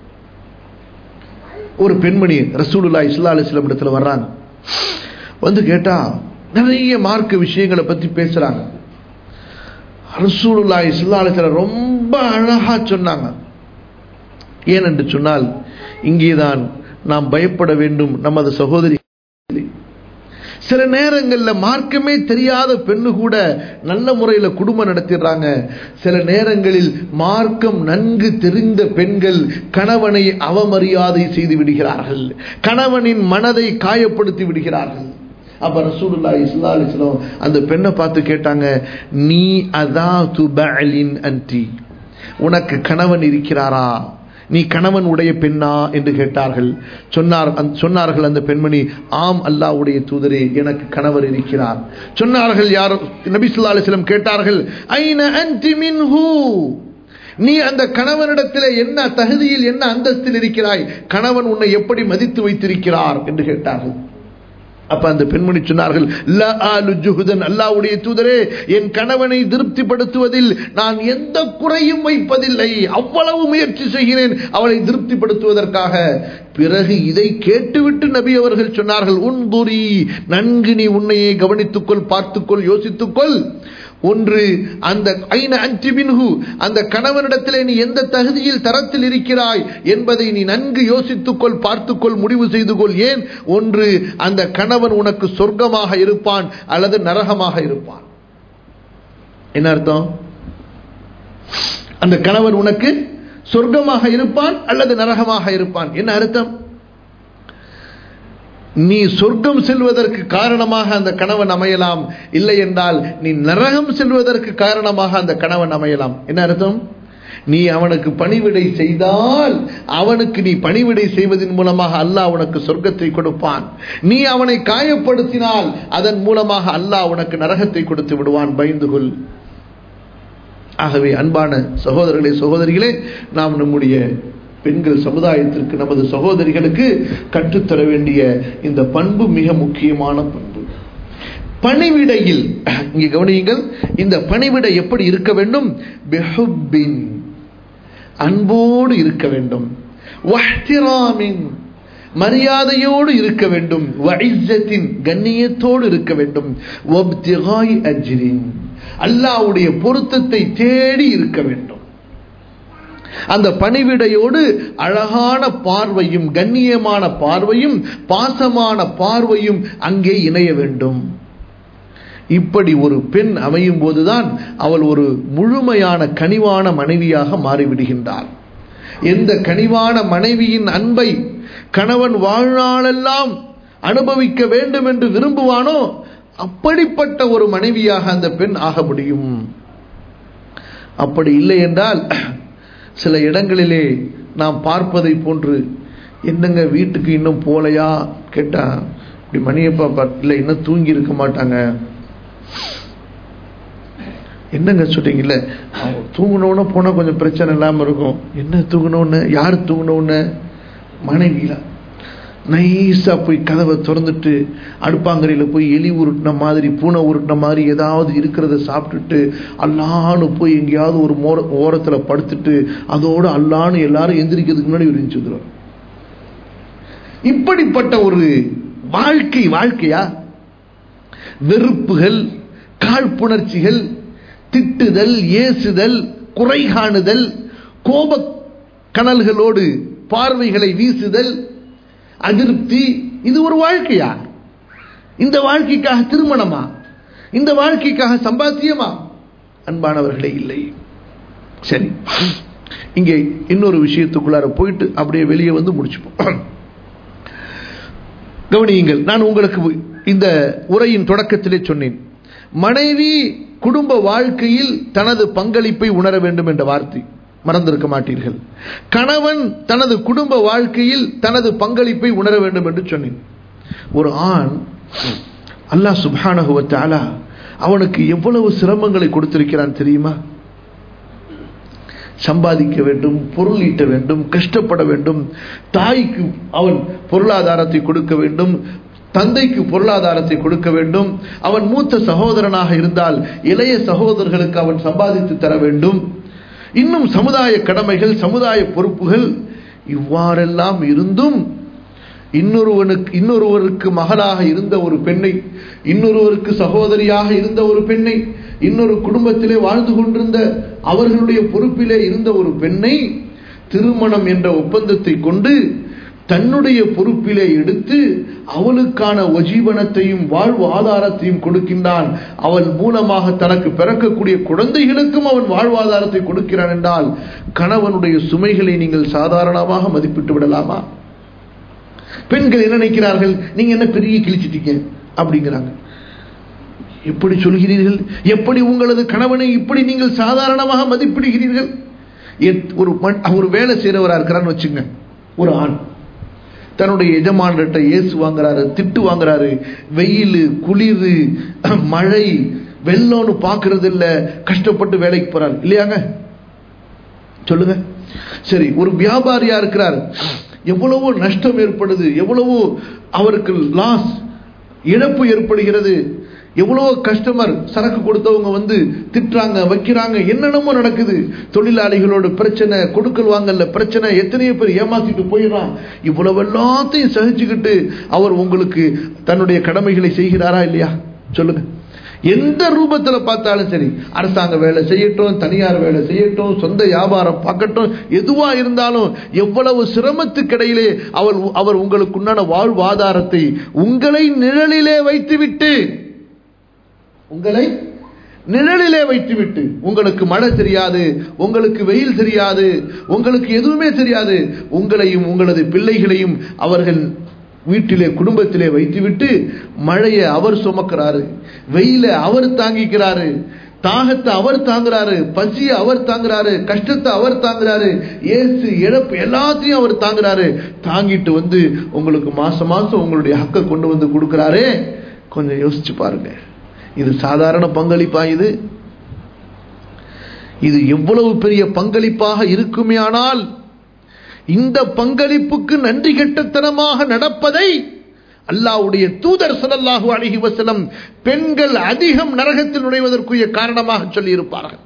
ஒரு பெண்மணி ரசூலுல்லா இஸ்லா அலிஸ்லாம் இடத்துல வர்றாங்க வந்து கேட்டா நிறைய மார்க்க விஷயங்களை பத்தி பேசுறாங்க ரசூலுல்லா இஸ்லா அலிஸ்லாம் ரொம்ப அழகா சொன்னாங்க ஏனென்று சொன்னால் இங்கேதான் நாம் பயப்பட வேண்டும் நமது சகோதரி சில நேரங்களில் மார்க்கமே தெரியாத பெண்ணு கூட நல்ல முறையில் குடும்பம் நடத்திடுறாங்க சில நேரங்களில் மார்க்கம் நன்கு தெரிந்த பெண்கள் கணவனை அவமரியாதை செய்து விடுகிறார்கள் கணவனின் மனதை காயப்படுத்தி விடுகிறார்கள் அப்ப ரசூலுல்லா இஸ்லா அலிஸ்லாம் அந்த பெண்ணை பார்த்து கேட்டாங்க நீ அதான் துபலின் அன்டி உனக்கு கணவன் இருக்கிறாரா நீ கணவன் உடைய பெண்ணா என்று கேட்டார்கள் சொன்னார் சொன்னார்கள் அந்த பெண்மணி ஆம் அல்லாவுடைய தூதரே எனக்கு கணவர் இருக்கிறார் சொன்னார்கள் யார் நபி சொல்லா அலிஸ்லம் கேட்டார்கள் ஐன அன்டி மின்ஹூ நீ அந்த கணவனிடத்தில் என்ன தகுதியில் என்ன அந்தஸ்தில் இருக்கிறாய் கணவன் உன்னை எப்படி மதித்து வைத்திருக்கிறார் என்று கேட்டார்கள் அப்ப அந்த பெண்மணி சொன்னார்கள் அல்லாவுடைய தூதரே என் கணவனை திருப்திப்படுத்துவதில் நான் எந்த குறையும் வைப்பதில்லை அவ்வளவு முயற்சி செய்கிறேன் அவளை திருப்திப்படுத்துவதற்காக பிறகு இதை கேட்டுவிட்டு நபி அவர்கள் சொன்னார்கள் உன்புரி நன்கு நீ உன்னையே கவனித்துக்கொள் பார்த்துக்கொள் யோசித்துக்கொள் ஒன்று அந்த ஐன அஞ்சு மின்ஹு அந்த கணவனிடத்திலே நீ எந்த தகுதியில் தரத்தில் இருக்கிறாய் என்பதை நீ நன்கு யோசித்துக்கொள் பார்த்துக்கொள் முடிவு செய்து கொள் ஏன் ஒன்று அந்த கணவன் உனக்கு சொர்க்கமாக இருப்பான் அல்லது நரகமாக இருப்பான் என்ன அர்த்தம் அந்த கணவன் உனக்கு சொர்க்கமாக இருப்பான் அல்லது நரகமாக இருப்பான் என்ன அர்த்தம் நீ சொர்க்கம் செல்வதற்கு காரணமாக அந்த கணவன் அமையலாம் இல்லை என்றால் நீ நரகம் செல்வதற்கு காரணமாக அந்த கணவன் அமையலாம் என்ன அர்த்தம் நீ அவனுக்கு பணிவிடை செய்தால் அவனுக்கு நீ பணிவிடை செய்வதன் மூலமாக அல்லாஹ் உனக்கு சொர்க்கத்தை கொடுப்பான் நீ அவனை காயப்படுத்தினால் அதன் மூலமாக அல்லாஹ் உனக்கு நரகத்தை கொடுத்து விடுவான் பயந்து கொள் ஆகவே அன்பான சகோதரர்களே சகோதரிகளே நாம் நம்முடைய பெண்கள் சமுதாயத்திற்கு நமது சகோதரிகளுக்கு கற்றுத்தர வேண்டிய இந்த பண்பு மிக முக்கியமான பண்பு பணிவிடையில் இங்கே கவனியுங்கள் இந்த பணிவிடை எப்படி இருக்க வேண்டும் அன்போடு இருக்க வேண்டும் மரியாதையோடு இருக்க வேண்டும் வஇஸ்ஸத்தின் கண்ணியத்தோடு இருக்க வேண்டும் வப்திகாய் அஜ்ரின் அல்லாஹ்வுடைய பொருத்தத்தை தேடி இருக்க வேண்டும் அந்த பணிவிடையோடு அழகான பார்வையும் கண்ணியமான பார்வையும் பாசமான பார்வையும் அங்கே இணைய வேண்டும் இப்படி ஒரு பெண் அமையும் போதுதான் அவள் ஒரு முழுமையான கனிவான மனைவியாக மாறிவிடுகின்றாள் எந்த கனிவான மனைவியின் அன்பை கணவன் வாழ்நாளெல்லாம் அனுபவிக்க வேண்டும் என்று விரும்புவானோ அப்படிப்பட்ட ஒரு மனைவியாக அந்த பெண் ஆக முடியும் அப்படி இல்லை என்றால் சில இடங்களிலே நாம் பார்ப்பதை போன்று என்னங்க வீட்டுக்கு இன்னும் போலையா கேட்டா இப்படி மணியப்பா இல்லை இன்னும் தூங்கி இருக்க மாட்டாங்க என்னங்க சொல்றீங்கல்ல தூங்கினோன்னு போனால் கொஞ்சம் பிரச்சனை இல்லாமல் இருக்கும் என்ன தூங்கினோன்னு யார் தூங்கினோன்னு மனைவியில நைஸாக போய் கதவை திறந்துட்டு அடுப்பாங்கரையில் போய் எலி உருட்டின மாதிரி பூனை உருட்டின மாதிரி ஏதாவது இருக்கிறத சாப்பிட்டுட்டு அல்லான்னு போய் எங்கேயாவது ஒரு மோர ஓரத்தில் படுத்துட்டு அதோடு அல்லான்னு எல்லாரும் எந்திரிக்கிறதுக்கு முன்னாடி ஒரு இன்ச்சு வந்துடும் இப்படிப்பட்ட ஒரு வாழ்க்கை வாழ்க்கையா வெறுப்புகள் காழ்ப்புணர்ச்சிகள் திட்டுதல் ஏசுதல் குறை காணுதல் கோப கனல்களோடு பார்வைகளை வீசுதல் அதிருப்தி இது ஒரு வாழ்க்கையா இந்த வாழ்க்கைக்காக திருமணமா இந்த வாழ்க்கைக்காக சம்பாத்தியமா அன்பானவர்களே இல்லை சரி இங்கே இன்னொரு விஷயத்துக்குள்ளார போயிட்டு அப்படியே வெளியே வந்து முடிச்சுப்போம் கவனியுங்கள் நான் உங்களுக்கு இந்த உரையின் தொடக்கத்திலே சொன்னேன் மனைவி குடும்ப வாழ்க்கையில் தனது பங்களிப்பை உணர வேண்டும் என்ற வார்த்தை மறந்திருக்க மாட்டீர்கள் கணவன் தனது குடும்ப வாழ்க்கையில் தனது பங்களிப்பை உணர வேண்டும் என்று சொன்னேன் ஒரு ஆண் அல்லாஹ் சுபானகுவத்தாலா அவனுக்கு எவ்வளவு சிரமங்களை கொடுத்திருக்கிறான் தெரியுமா சம்பாதிக்க வேண்டும் பொருள் ஈட்ட வேண்டும் கஷ்டப்பட வேண்டும் தாய்க்கு அவன் பொருளாதாரத்தை கொடுக்க வேண்டும் தந்தைக்கு பொருளாதாரத்தை கொடுக்க வேண்டும் அவன் மூத்த சகோதரனாக இருந்தால் இளைய சகோதரர்களுக்கு அவன் சம்பாதித்து தர வேண்டும் இன்னும் சமுதாய கடமைகள் சமுதாய பொறுப்புகள் இவ்வாறெல்லாம் இருந்தும் இன்னொருவனுக்கு இன்னொருவருக்கு மகளாக இருந்த ஒரு பெண்ணை இன்னொருவருக்கு சகோதரியாக இருந்த ஒரு பெண்ணை இன்னொரு குடும்பத்திலே வாழ்ந்து கொண்டிருந்த அவர்களுடைய பொறுப்பிலே இருந்த ஒரு பெண்ணை திருமணம் என்ற ஒப்பந்தத்தை கொண்டு தன்னுடைய பொறுப்பிலே எடுத்து அவளுக்கான ஒஜீவனத்தையும் வாழ்வு ஆதாரத்தையும் கொடுக்கின்றான் அவள் மூலமாக தனக்கு பிறக்கக்கூடிய குழந்தைகளுக்கும் அவன் வாழ்வாதாரத்தை கொடுக்கிறான் என்றால் கணவனுடைய சுமைகளை நீங்கள் சாதாரணமாக மதிப்பிட்டு விடலாமா பெண்கள் என்ன நினைக்கிறார்கள் நீங்க என்ன பெரிய கிழிச்சிட்டீங்க அப்படிங்கிறாங்க எப்படி சொல்கிறீர்கள் எப்படி உங்களது கணவனை இப்படி நீங்கள் சாதாரணமாக மதிப்பிடுகிறீர்கள் ஒரு ஒரு வேலை செய்கிறவராக இருக்கிறான்னு வச்சுங்க ஒரு ஆண் தன்னுடைய எஜமான்கிட்ட ஏசு வாங்குறாரு திட்டு வாங்குறாரு வெயில் குளிர் மழை வெள்ளம்னு பார்க்கறது இல்லை கஷ்டப்பட்டு வேலைக்கு போறாரு இல்லையாங்க சொல்லுங்க சரி ஒரு வியாபாரியா இருக்கிறார் எவ்வளவோ நஷ்டம் ஏற்படுது எவ்வளவோ அவருக்கு லாஸ் இழப்பு ஏற்படுகிறது எவ்வளவோ கஸ்டமர் சரக்கு கொடுத்தவங்க வந்து திட்டுறாங்க வைக்கிறாங்க என்னென்னமோ நடக்குது தொழிலாளிகளோட பிரச்சனை கொடுக்கல் வாங்கல பிரச்சனை எத்தனையோ பேர் ஏமாத்திட்டு போயிடறான் இவ்வளவு எல்லாத்தையும் சகிச்சுக்கிட்டு அவர் உங்களுக்கு தன்னுடைய கடமைகளை செய்கிறாரா இல்லையா சொல்லுங்க எந்த ரூபத்துல பார்த்தாலும் சரி அரசாங்க வேலை செய்யட்டும் தனியார் வேலை செய்யட்டும் சொந்த வியாபாரம் பார்க்கட்டும் எதுவா இருந்தாலும் எவ்வளவு சிரமத்துக்கிடையிலே அவர் அவர் உங்களுக்கு உண்டான வாழ்வாதாரத்தை உங்களை நிழலிலே வைத்துவிட்டு உங்களை நிழலிலே வைத்துவிட்டு உங்களுக்கு மழை தெரியாது உங்களுக்கு வெயில் தெரியாது உங்களுக்கு எதுவுமே தெரியாது உங்களையும் உங்களது பிள்ளைகளையும் அவர்கள் வீட்டிலே குடும்பத்திலே வைத்துவிட்டு மழையை அவர் சுமக்கிறாரு வெயில அவர் தாங்கிக்கிறாரு தாகத்தை அவர் தாங்குறாரு பசியை அவர் தாங்குறாரு கஷ்டத்தை அவர் தாங்குறாரு ஏசு இழப்பு எல்லாத்தையும் அவர் தாங்குறாரு தாங்கிட்டு வந்து உங்களுக்கு மாசம் மாசம் உங்களுடைய ஹக்கை கொண்டு வந்து கொடுக்கிறாரே கொஞ்சம் யோசிச்சு பாருங்க இது சாதாரண பங்களிப்பா இது இது எவ்வளவு பெரிய பங்களிப்பாக இருக்குமே ஆனால் இந்த பங்களிப்புக்கு நன்றி கெட்டத்தனமாக நடப்பதை அல்லாவுடைய தூதர் சலல்லாஹு அழகி வசலம் பெண்கள் அதிகம் நரகத்தில் நுழைவதற்குரிய காரணமாக சொல்லி இருப்பார்கள்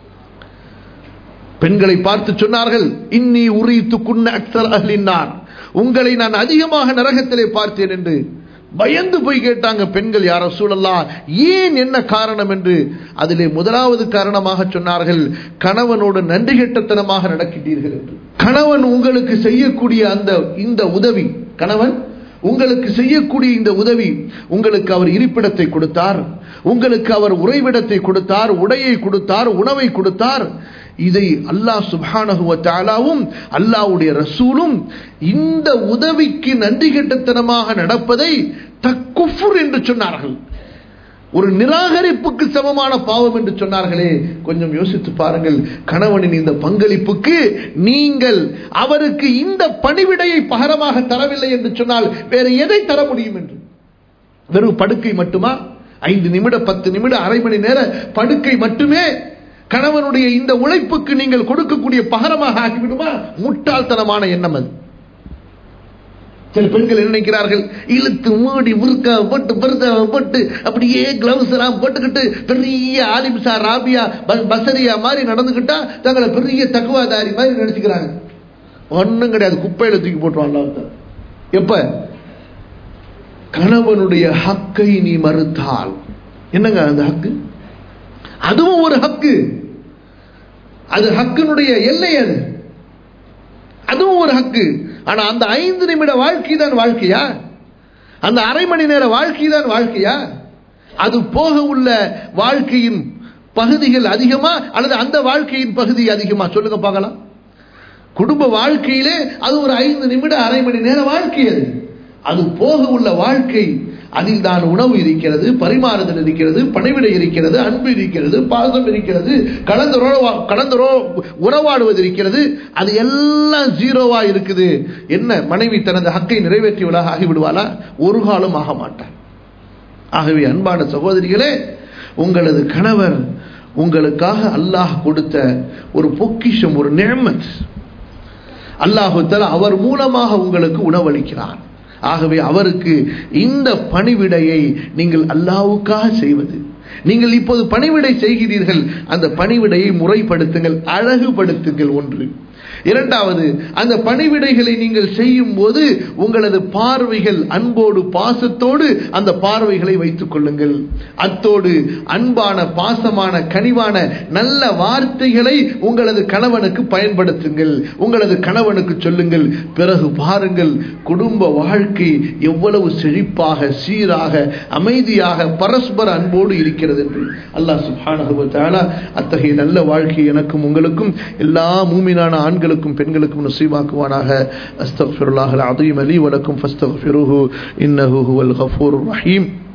பெண்களை பார்த்து சொன்னார்கள் இன்னி உரித்து குன்ன அக்சர் அஹ்லின்னார் உங்களை நான் அதிகமாக நரகத்திலே பார்த்தேன் என்று பயந்து போய் கேட்டாங்க பெண்கள் யார சூழல்லா ஏன் என்ன காரணம் என்று அதிலே முதலாவது காரணமாக சொன்னார்கள் கணவனோடு நன்றி கெட்டத்தனமாக நடக்கிட்டீர்கள் என்று கணவன் உங்களுக்கு செய்யக்கூடிய அந்த இந்த உதவி கணவன் உங்களுக்கு செய்யக்கூடிய இந்த உதவி உங்களுக்கு அவர் இருப்பிடத்தை கொடுத்தார் உங்களுக்கு அவர் உறைவிடத்தை கொடுத்தார் உடையை கொடுத்தார் உணவை கொடுத்தார் இதை அல்லாஹ் சுபானகுவ தாலாவும் அல்லாவுடைய ரசூலும் இந்த உதவிக்கு நன்றி கெட்டத்தனமாக நடப்பதை தக்குஃபுர் என்று சொன்னார்கள் ஒரு நிராகரிப்புக்கு சமமான பாவம் என்று சொன்னார்களே கொஞ்சம் யோசித்து பாருங்கள் கணவனின் இந்த பங்களிப்புக்கு நீங்கள் அவருக்கு இந்த பணிவிடையை பகரமாக தரவில்லை என்று சொன்னால் வேற எதை தர முடியும் என்று வெறும் படுக்கை மட்டுமா ஐந்து நிமிட பத்து நிமிட அரை மணி நேர படுக்கை மட்டுமே கணவனுடைய இந்த உழைப்புக்கு நீங்கள் கொடுக்கக்கூடிய பகரமாக ஆகிவிடுமா முட்டாள்தனமான எண்ணம் அது சில பெண்கள் என்ன நினைக்கிறார்கள் இழுத்து மூடி முறுக்க போட்டு பருத்த போட்டு அப்படியே கிளவுஸ் எல்லாம் போட்டுக்கிட்டு பெரிய ஆலிம்சா ராபியா பசரியா மாதிரி நடந்துக்கிட்டா தங்களை பெரிய தக்குவாதாரி மாதிரி நினைச்சுக்கிறாங்க ஒன்றும் கிடையாது குப்பையில தூக்கி போட்டுருவாங்க எப்ப கணவனுடைய ஹக்கை நீ மறுத்தால் என்னங்க அந்த ஹக்கு அதுவும் ஒரு ஹக்கு அது ஹக்கினுடைய எல்லை அது அதுவும் ஒரு ஹக்கு ஆனா அந்த ஐந்து நிமிட வாழ்க்கை தான் வாழ்க்கையா அந்த அரை மணி நேர வாழ்க்கை தான் வாழ்க்கையா அது போக உள்ள வாழ்க்கையின் பகுதிகள் அதிகமா அல்லது அந்த வாழ்க்கையின் பகுதி அதிகமா சொல்லுங்க பார்க்கலாம் குடும்ப வாழ்க்கையிலே அது ஒரு ஐந்து நிமிட அரை மணி நேர வாழ்க்கை அது அது போக உள்ள வாழ்க்கை அதில் தான் உணவு இருக்கிறது பரிமாறுதல் இருக்கிறது பணிவிடை இருக்கிறது அன்பு இருக்கிறது பாசம் இருக்கிறது கலந்து கலந்து உறவாடுவது இருக்கிறது அது எல்லாம் ஜீரோவா இருக்குது என்ன மனைவி தனது ஹக்கை நிறைவேற்றியவளாக ஆகிவிடுவாளா ஒரு காலம் ஆக மாட்டார் ஆகவே அன்பான சகோதரிகளே உங்களது கணவர் உங்களுக்காக அல்லாஹ் கொடுத்த ஒரு பொக்கிஷம் ஒரு நேமத் அல்லாஹு அவர் மூலமாக உங்களுக்கு உணவளிக்கிறான் ஆகவே அவருக்கு இந்த பணிவிடையை நீங்கள் அல்லாவுக்காக செய்வது நீங்கள் இப்போது பணிவிடை செய்கிறீர்கள் அந்த பணிவிடையை முறைப்படுத்துங்கள் அழகுபடுத்துங்கள் ஒன்று இரண்டாவது அந்த பணிவிடைகளை நீங்கள் செய்யும் போது உங்களது பார்வைகள் அன்போடு பாசத்தோடு அந்த பார்வைகளை வைத்துக் கொள்ளுங்கள் அத்தோடு அன்பான பாசமான கனிவான நல்ல வார்த்தைகளை உங்களது கணவனுக்கு பயன்படுத்துங்கள் உங்களது கணவனுக்கு சொல்லுங்கள் பிறகு பாருங்கள் குடும்ப வாழ்க்கை எவ்வளவு செழிப்பாக சீராக அமைதியாக பரஸ்பர அன்போடு இருக்கிறது என்று அல்லாஹ் சுபானகுவத்தாலா அத்தகைய நல்ல வாழ்க்கை எனக்கும் உங்களுக்கும் எல்லா மூமினான ஆண்களுக்கும் பெண்களுக்கும் நசீவாக்குவானாக அஸ்தக்ஃபிருல்லாஹ் அலீம் அலி வலக்கும் ஃபஸ்தக்ஃபிருஹு இன்னஹு ஹுவல் கஃபூர் ரஹீம்